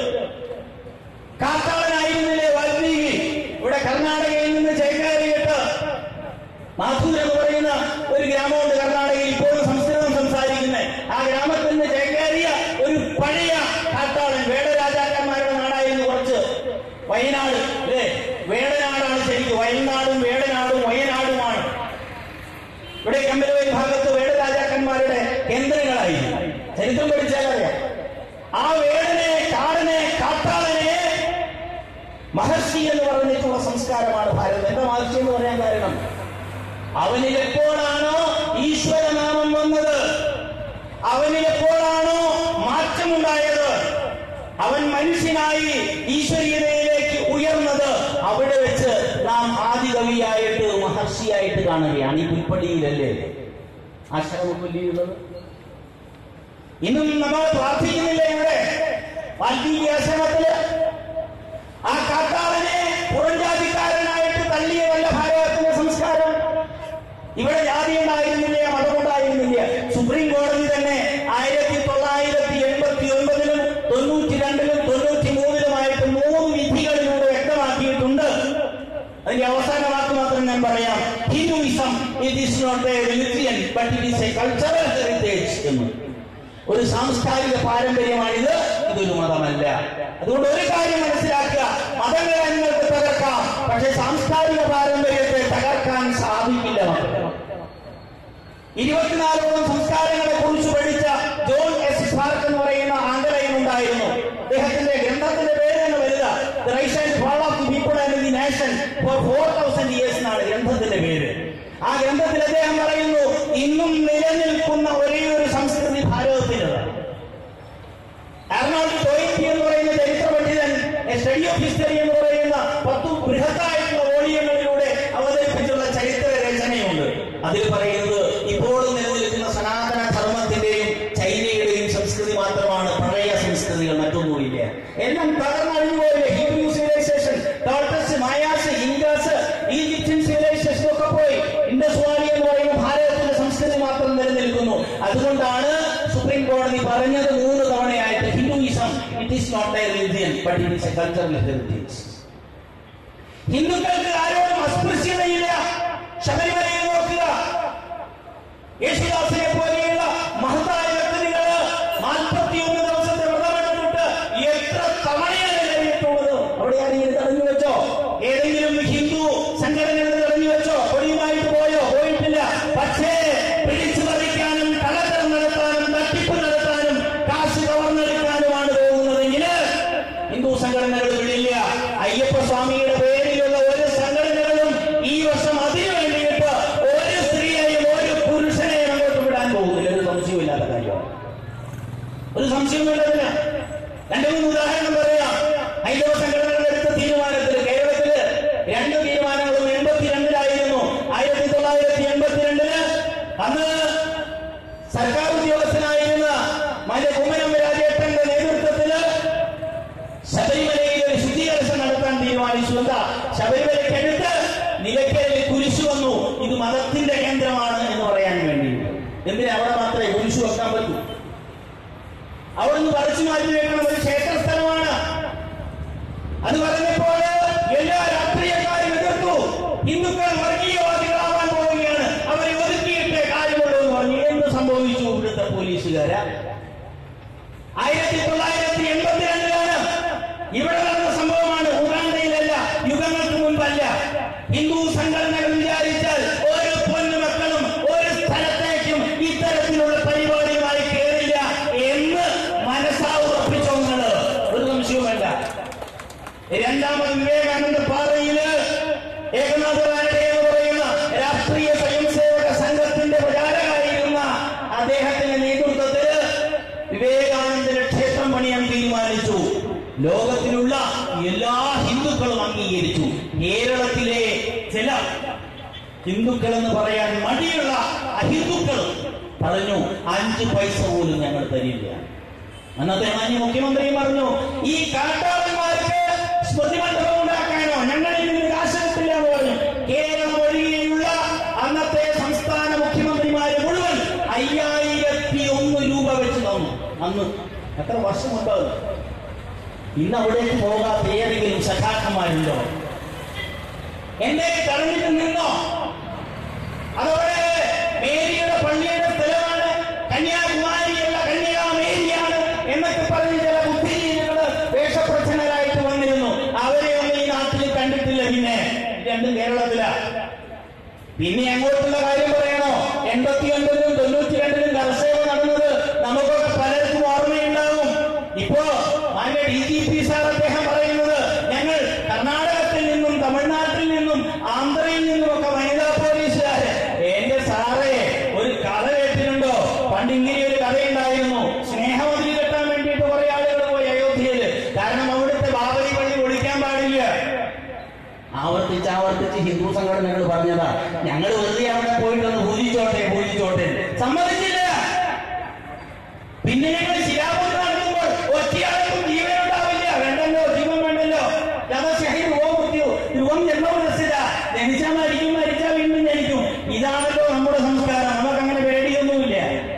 കാത്താളനായിരുന്നില്ലേ വാൽമീകി ഇവിടെ കർണാടകയിൽ നിന്ന് ചേക്കേറിയിട്ട് മാഥൂർ എന്ന് പറയുന്ന ഒരു ഗ്രാമമുണ്ട് കർണാടകയിൽ ഇപ്പോഴും സംസ്കൃതം സംസാരിക്കുന്നത് ആ ഗ്രാമത്തിൽ നിന്ന് ചേക്കേറിയ ഒരു പഴയ കാട്ടാളൻ വേടരാജാക്കന്മാരുടെ നാടായിരുന്നു കുറച്ച് വയനാട് അല്ലേ വേടനാടാണ് ശരിക്കും വയനാടും വേടനാടും വയനാടുമാണ് ഇവിടെ കമ്പലവേലി ഭാഗത്ത് വേടരാജാക്കന്മാരുടെ കേന്ദ്രങ്ങളായിരുന്നു ചരിത്രം പഠിച്ചാൽ അറിയാം ആ വേടനെ കാടനെ കാട്ടാളനെ മഹർഷി എന്ന് പറഞ്ഞിട്ടുള്ള സംസ്കാരമാണ് ഭാരതം എന്താ മഹർഷി എന്ന് പറയാൻ കാരണം അവനിൽ എപ്പോഴാണോ ഈശ്വരനാമം വന്നത് അവനിൽ എപ്പോഴാണോ മാറ്റമുണ്ടായത് അവൻ മനുഷ്യനായി ഈശ്വരീയതയിലേക്ക് ഉയർന്നത് അവിടെ വെച്ച് നാം ആദികവിയായിട്ട് മഹർഷിയായിട്ട് കാണുകയാണ് ഈ പുൽപ്പടിയിലല്ലേ ആശ്രമപ്പള്ളിയുള്ളത് ഇന്നും നമ്മൾ പ്രാർത്ഥിക്കുന്നില്ല ഇവിടെ വാൽമീകി ആശ്രമത്തില് ആ കാട്ടാളനെ പുറംജാതിക്കാരനായിട്ട് തള്ളിയതല്ല ഭാരതത്തിന്റെ സംസ്കാരം ഇവിടെ ജാതി ഉണ്ടായിരുന്നില്ല മതമുണ്ടായിരുന്നില്ല സുപ്രീം കോടതി തന്നെ ആയിരത്തി തൊള്ളായിരത്തി എൺപത്തി ഒൻപതിലും തൊണ്ണൂറ്റി രണ്ടിലും തൊണ്ണൂറ്റി മൂന്നിലുമായിട്ട് മൂന്ന് വിധികളിലൂടെ വ്യക്തമാക്കിയിട്ടുണ്ട് അതിന്റെ അവസാന വാക്ക് മാത്രം ഞാൻ പറയാം Hinduism it is not a religion but it is a cultural heritage എന്ന് ഒരു സാംസ്കാരിക പാരമ്പര്യമാണിത് ഇതൊരു മതമല്ല അതുകൊണ്ട് ഒരു കാര്യം മനസ്സിലാക്കുക മതങ്ങളെ നിങ്ങൾക്ക് തകർക്കാം പക്ഷെ സാംസ്കാരിക പാരമ്പര്യത്തെ തകർക്കാൻ സാധിക്കില്ല മക്കളെ. ഇരുപത്തിനാലോളം സംസ്കാരങ്ങളെ കുറിച്ച് പഠിച്ച ജോൺ എസ് സ്പാർക്ക് എന്ന് പറയുന്ന ആംഗലയൻ ഉണ്ടായിരുന്നു അദ്ദേഹത്തിന്റെ ഗ്രന്ഥത്തിന്റെ പേര് തന്നെ വലുത the rise and fall of the people and the nation for four thousand years എന്നാണ് ഗ്രന്ഥത്തിന്റെ പേര് ആ ഗ്രന്ഥത്തിൽ അദ്ദേഹം പറയുന്നു ഇന്നും നിലനിൽക്കുന്ന ഒരേ ഒരു സംസ്കൃതി ഭാരതത്തിലുള്ളത് എറണാകുളം ടോയിറ്റി എന്ന് പറയുന്ന ചരിത്ര പണ്ഡിതൻ സ്റ്റഡി ഓഫ് ഹിസ്റ്ററി എന്ന് പറയുന്ന പത്തു ബൃഹത്തായിട്ടുള്ള വോളിയങ്ങളിലൂടെ അവതരിപ്പിച്ചുള്ള ചരിത്ര രചനയുണ്ട് അതിൽ പറയുന്നത് ഇപ്പോഴും നിലനിൽക്കുന്ന സനാതന ധർമ്മത്തിന്റെയും ചൈനയുടെയും സംസ്കൃതി മാത്രമാണ് പഴയ സംസ്കൃതികൾ മറ്റൊന്നുമില്ല എല്ലാം തകർന്നഴിഞ്ഞുപോയില്ലേ ഹിന്ദു സിവിലൈസേഷൻ ടോട്ടസ് മായാസ് ഇൻകാസ് ഈജിപ്ഷ്യൻ സിവിലൈസേഷൻ ഒക്കെ പോയി ഇൻഡസ് വാലി എന്ന് പറയുന്ന ഭാരതത്തിന്റെ സംസ്കൃതി മാത്രം നിലനിൽക്കുന്നു അതുകൊണ്ടാണ് സുപ്രീം കോടതി പറഞ്ഞത് മൂന്ന് തവണയായിട്ട് Hinduism it is not a religion but it is a cultural heritage ഹിന്ദുക്കൾക്ക് ആരോടും അസ്പൃശ്യതയില്ല ശബരിമലയിൽ നോക്കുക യേശുദാസിനെ പോലെയുള്ള മഹത്തായ വ്യക്തികള് നാൽപ്പത്തിയൊന്ന് ദിവസത്തെ വ്രതമെടുത്തിട്ട് എത്ര തവണയാണ് കഴിഞ്ഞിട്ടുള്ളത് അവിടെ ആരെങ്കിലും തടഞ്ഞു വെച്ചോ ഏതെങ്കിലും ഹിന്ദു സംഘടനകൾ തടഞ്ഞു വെച്ചോ ഒഴിവായിട്ട് പോയോ പോയിട്ടില്ല പക്ഷേ പിടിച്ചു പറിക്കാനും കള്ളത്തരം നടത്താനും തട്ടിപ്പ് നടത്താനും കാശ് കവർന്നെടുക്കാനുമാണ് പോകുന്നതെങ്കിൽ ഹിന്ദു സംഘടനകൾ വിടില്ല അയ്യപ്പ സ്വാമിയുടെ പേരിലുള്ള ഒരു സംഘടനകളും ഈ വർഷം അതിനു വേണ്ടിയിട്ട് ഒരു സ്ത്രീയെയും ഒരു പുരുഷനെയും അങ്ങോട്ട് വിടാൻ പോകുന്നില്ല ഒരു സംശയമില്ലാത്ത കാര്യമാണ് ഒരു സംശയമില്ലതിന് രണ്ടു മൂന്ന് ഉദാഹരണം പറയാം ഹൈന്ദവ സംഘടനകൾ എടുത്ത തീരുമാനത്തിൽ കേരളത്തില് രണ്ട് തീരുമാനങ്ങളും എൺപത്തിരണ്ടിലായിരുന്നു ആയിരത്തി തൊള്ളായിരത്തി എൺപത്തിരണ്ടില് അന്ന് സർക്കാർ ഉദ്യോഗസ്ഥനായിരുന്ന മല കുമ്മനം രാജേട്ടന്റെ നേതൃത്വത്തില് ശബരിമലയിൽ ഒരു ശുദ്ധീകരണം നടത്താൻ തീരുമാനിച്ചു എന്താ ശബരിമലയ്ക്കടുത്ത് നിലയ്ക്കലിൽ കുരിശു വന്നു ഇത് മതത്തിന്റെ കേന്ദ്രമാണ് എന്ന് പറയാൻ വേണ്ടി എന്തിനാ അവിടെ മാത്രമേ കുരിശു വെക്കാൻ പറ്റൂ അവിടുന്ന് പറിച്ചു മാറ്റി വെക്കണം ഒരു ക്ഷേത്ര സ്ഥലമാണ് അത് പറഞ്ഞപ്പോൾ എല്ലാ രാഷ്ട്രീയക്കാരും എതിർത്തു ഹിന്ദുക്കൾ വർഗീയവാദികളാവാൻ പോവുകയാണ് അവരെ ഒതുക്കിയിട്ടേ കാര്യമുള്ളൂ എന്ന് പറഞ്ഞു എന്ത് സംഭവിച്ചു കമ്മ്യൂണിസ്റ്റുകാരാ ആയിരത്തി തൊള്ളായിരത്തി എൺപത്തിരണ്ടിലാണ് ഇവിടെ നടന്ന സംഭവമാണ് ഉഗാണ്ടയിലല്ല യുഗങ്ങൾക്ക് മുൻപല്ല ഹിന്ദു സംഘടനകൾ വിചാരിച്ചാൽ ഒരു പൊന്നുമക്കളും ഒരു സ്ഥലത്തേക്കും ഇത്തരത്തിലുള്ള പരിപാടിയുമായി കയറില്ല എന്ന് മനസ്സാ ഉറപ്പിച്ചോന്നത് ഒരു സംശയവുമല്ല രണ്ടാമത് വിവേകാനന്ദ പാതയില് ഏകനാഥ റാനഡെ എന്ന് പറയുന്ന രാഷ്ട്രീയ സ്വയംസേവക സംഘത്തിന്റെ പ്രചാരകായിരുന്ന അദ്ദേഹത്തിന്റെ നേതൃത്വത്തില് വിവേകാനന്ദന്റെ ക്ഷേത്രം പണിയാൻ തീരുമാനിച്ചു ലോകത്തിലുള്ള എല്ലാ ഹിന്ദുക്കളും അംഗീകരിച്ചു കേരളത്തിലെ ചില ഹിന്ദുക്കൾ എന്ന് പറയാൻ മടിയുള്ള അഹിന്ദുക്കളും പറഞ്ഞു അഞ്ച് പൈസ പോലും ഞങ്ങൾ തരില്ല അന്നത്തെ മാന്യ മുഖ്യമന്ത്രി പറഞ്ഞു ഈ കാട്ടാളന്മാർക്ക് സ്മൃതി മണ്ഡപം ഉണ്ടാക്കാനോ ഞങ്ങളിൽ നിന്ന് കാശ് കിട്ടില്ല എന്ന് പറഞ്ഞു കേരളം ഒഴികെയുള്ള അന്നത്തെ സംസ്ഥാന മുഖ്യമന്ത്രിമാര് മുഴുവൻ അയ്യായിരത്തി ഒന്ന് രൂപ വെച്ച് തന്നു അന്ന് എത്ര വർഷം മുമ്പ് ഇന്ന് അവിടേക്ക് പോകാത്ത ഏതെങ്കിലും സഖാക്കന്മാരുണ്ടോ എന്നെ തടഞ്ഞിട്ട് നിന്നോ അതോടെ മേരിയുടെ പള്ളിയുടെ സ്ഥലമാണ് കന്യാകുമാരിയല്ല കന്യാമേരിയാണ് എന്നൊക്കെ പറഞ്ഞ് ചില ബുദ്ധിജീവികള് വേഷപ്രച്ഛന്നരായിട്ട് വന്നിരുന്നു അവരെ ഒന്നും ഈ നാട്ടിൽ കണ്ടിട്ടില്ല പിന്നെ ഇത് രണ്ടും കേരളത്തില പിന്നെ അങ്ങോട്ടുള്ള കാര്യം പറയണോ എൺപത്തി ഒൻപതിലും തൊണ്ണൂറ്റി രണ്ടിലും കർഷക നടന്നത് നമുക്കൊക്കെ പലർക്കും ഓർമ്മയുണ്ടാവും ഇപ്പോ മാന്യ ഡി ജി പി സാർ അദ്ദേഹം പറയുന്നത് ഞങ്ങൾ കർണാടകത്തിൽ നിന്നും തമിഴ്നാട്ടിൽ നിന്നും ആന്ധ്രയിൽ നിന്നും ഒക്കെ വനിതാ പോലീസുകാര് എന്റെ സാറേ ഒരു കഥ കേട്ടിട്ടുണ്ടോ പണ്ട് ഇങ്ങനെ ഒരു കഥയുണ്ടായിരുന്നു സ്നേഹമതിൽ കെട്ടാൻ വേണ്ടിയിട്ട് കുറെ ആളുകൾ പോയി അയോധ്യയില് കാരണം അവിടുത്തെ ബാബരി പള്ളി ഒളിക്കാൻ പാടില്ല ആവർത്തിച്ച് ആവർത്തിച്ച് ഹിന്ദു സംഘടനകൾ പറഞ്ഞതാ ഞങ്ങൾ വെറുതെ അവിടെ പോയിട്ടൊന്ന് പൂജിച്ചോട്ടെ പൂജിച്ചോട്ടെ സമ്മതിച്ചില്ല പിന്നെ ഞങ്ങൾ ശിലാപൂർ നടത്തുമ്പോൾ ഒറ്റയാൾക്കും ജീവനുണ്ടാവില്ല വേണ്ടല്ലോ ജീവൻ വേണ്ടല്ലോ ധ്രുവം ജന്മമനസ്സില ജനിച്ചാൽ മരിക്കും മരിച്ചാൽ വീണ്ടും ജനിക്കും ഇതാണല്ലോ നമ്മുടെ സംസ്കാരം നമുക്ക് അങ്ങനെ പേടിയൊന്നുമില്ല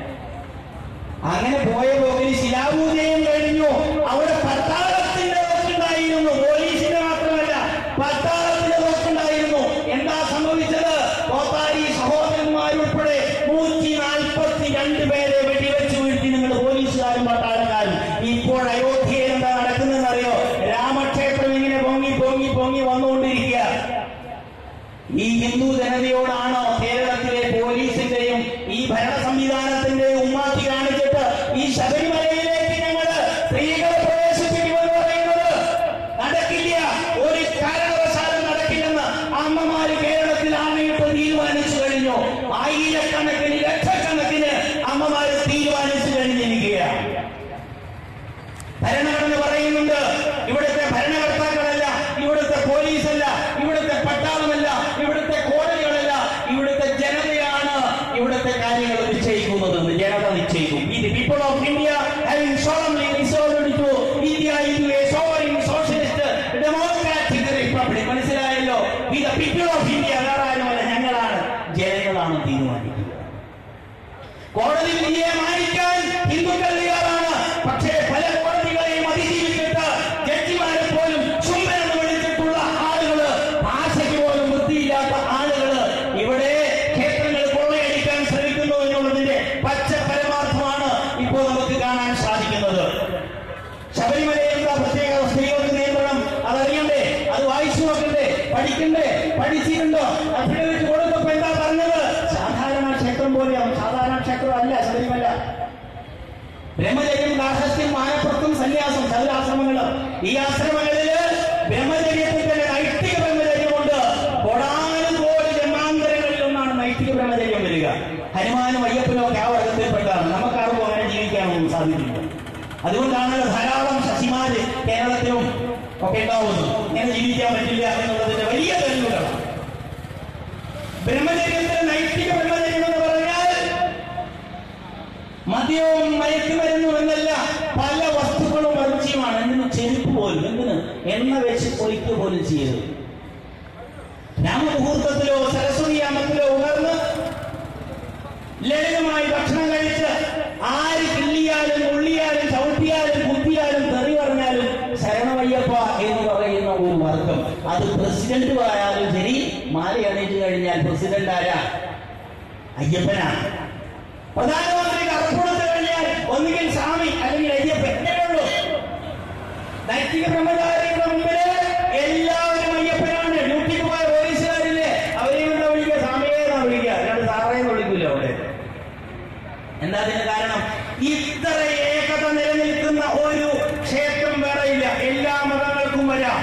അങ്ങനെ പോയ പോക്കിൽ ശിലാപൂജയും കഴിഞ്ഞു അവിടെ പട്ടാളത്തിന്റെ തോക്കുണ്ടായിരുന്നു പോലീസിന്റെ മാത്രമല്ല പട്ടാളത്തിന്റെ തോക്കുണ്ടായിരുന്നു എന്താ സംഭവിച്ചത് കോത്താരി സഹോദരന്മാരുൾപ്പെടെ നൂറ്റി നാൽപ്പത്തി രണ്ട് പേരെ വെടിവെച്ച് വീഴ്ത്തി നിങ്ങൾ പോലീസുകാരും പട്ടാളക്കാരും ഇപ്പോൾ അയോധ്യയിൽ എന്താ നടക്കുന്നതെന്ന് അറിയോ രാമക്ഷേത്രം ഇങ്ങനെ പൊങ്ങി പൊങ്ങി പൊങ്ങി വന്നുകൊണ്ടിരിക്കുക ഈ ഹിന്ദു ജനതയോടാണോ കേരളത്തിലെ പോലീസിന്റെയും ഈ ഭരണ സംവിധാനത്തിന്റെയും ഉമ്മാക്കി കാണിച്ചിട്ട് ഈ ശബരിമലയിലേക്ക് ഞങ്ങള് സ്ത്രീകളെ പ്രവേശിപ്പിക്കുമെന്ന് പറയുന്നത് നടക്കില്ല ഒരു കാരണവശാലും നടക്കില്ലെന്ന് അമ്മമാര് കേരളത്തിൽ ആണയിട്ട് തീരുമാനിച്ചു കഴിഞ്ഞു ആയിരക്കണക്കിന് ലക്ഷക്കണക്കിന് അമ്മമാര് തീരുമാനിച്ചു കഴിഞ്ഞിരിക്കുകയാണ് ഭരണഘടന പറയുന്നുണ്ട് ഇവിടുത്തെ ഭരണകർത്താക്കളല്ല ഇവിടുത്തെ പോലീസല്ല ഇവിടുത്തെ പട്ടാളമല്ല ഇവിടുത്തെ കോടതികളല്ല ഇവിടുത്തെ ജനതയാണ് ഇവിടുത്തെ കാര്യങ്ങൾ നിശ്ചയിക്കുന്നത് ജനത നിശ്ചയിക്കും ഇത് people of India having solemnly resolved to India into a sovereign socialist democratic republic മനസ്സിലായല്ലോ ഇത് പീപ്പിൾ ഓഫ് ഇന്ത്യ വേറെ ആരുമല്ല ഞങ്ങളാണ് ജനങ്ങളാണ് തീരുമാനിക്കുക കോടതി വിധിയെ മാനിക്കാൻ ഹിന്ദുക്കൾ തയ്യാറാണ് പക്ഷേ പല കോടതികളെയും അതിജീവിച്ചിട്ട് ജഡ്ജിമാരെ പോലും ചുംബനെന്ന് വിളിച്ചിട്ടുള്ള ആളുകള് ഭാഷയ്ക്ക് പോലും ബുദ്ധിയില്ലാത്ത ആളുകള് ഇവിടെ ക്ഷേത്രങ്ങൾ കൊള്ളയടിക്കാൻ ശ്രമിക്കുന്നു എന്നുള്ളതിന്റെ പച്ച പരമാർത്ഥമാണ് ഇപ്പോൾ നമുക്ക് കാണാൻ സാധിക്കുന്നത് ശബരിമലയിൽ എന്താ പ്രത്യേക സ്ത്രീകൾക്ക് നിയന്ത്രണം അതറിയണ്ടേ അത് വായിച്ചു നോക്കണ്ടേ പഠിക്കണ്ടേ പഠിച്ചിട്ടുണ്ടോ അഫിഡവിറ്റ് കൊടുത്തപ്പോ എന്താ പറഞ്ഞത് സാധാരണ ക്ഷേത്രം പോലെയാണ് സാധാരണ ക്ഷേത്രം അല്ല ശബരിമല ബ്രഹ്മചര്യം ഗാർഹസ്ഥ്യം മാനപ്രത്വം സന്യാസം ചതുരാശ്രമങ്ങള് ഈ ആശ്രമങ്ങളില് ബ്രഹ്മചര്യത്തിൽ തന്നെ നൈതിക ബ്രഹ്മചര്യമുണ്ട് കൊടാനുകോടി ജന്മാന്തരങ്ങളിൽ ഒന്നാണ് നൈതിക ബ്രഹ്മചര്യം വരിക ഹനുമാനും അയ്യപ്പനും ഒക്കെ ആ വർഗത്തിൽപ്പെട്ടാണ് നമുക്കാർക്കും അങ്ങനെ ജീവിക്കാനൊന്നും സാധിക്കില്ല അതുകൊണ്ടാണല്ലോ ധാരാളം ശശിമാര് കേരളത്തിലും ഒക്കെ ഉണ്ടാവുന്നു ഇങ്ങനെ ജീവിക്കാൻ പറ്റില്ല എന്നുള്ളതിന്റെ വലിയ തെളിവുകളാണ് ബ്രഹ്മചര്യത്തിൽ നൈതിക ബ്രഹ്മചര്യം എന്ന് പറഞ്ഞാൽ മദ്യവും മയക്കുമരുന്നും എന്നല്ല പല വസ്തുക്കളും വർജ്യമാണ് എന്തിനു ചെരുപ്പ് പോലും എന്തിന് എണ്ണ വെച്ച് പൊളിക്കുക പോലും ചെയ്യരുത് രാമമുഹൂർത്തത്തിലോ സരസ്വതി യാമത്തിലോ ഉണർന്ന് ലളിതമായി ഭക്ഷണം കഴിച്ച് ആര് കിള്ളിയാലും ഉള്ളിയാലും ചവിട്ടിയാലും കുത്തിയാലും തെറി പറഞ്ഞാലും ശരണമയ്യപ്പ എന്ന് പറയുന്ന ഒരു വർഗം അത് പ്രസിഡന്റ് ആയാലും ശരി മാല അണിയിച്ചു കഴിഞ്ഞാൽ പ്രസിഡന്റ് ആരാ അയ്യപ്പനാണ് പ്രധാനമന്ത്രി കറുപ്പുടുത്ത് കഴിഞ്ഞാൽ നൈതിക ബ്രഹ്മചാരികളുടെ മുമ്പില് എല്ലാവരും അയ്യപ്പനാണ് ഡ്യൂട്ടിക്ക് പോയ പോലീസുകാരില്ലേ അവരെയും എന്താ വിളിക്കുക സമയെന്നാ വിളിക്കുക അല്ലാണ്ട് സാറേന്ന് വിളിക്കില്ല അവിടെ എന്താ അതിന് കാരണം ഇത്ര ഏകത നിലനിൽക്കുന്ന ഒരു ക്ഷേത്രം വേറെയില്ല എല്ലാ മതങ്ങൾക്കും വരാം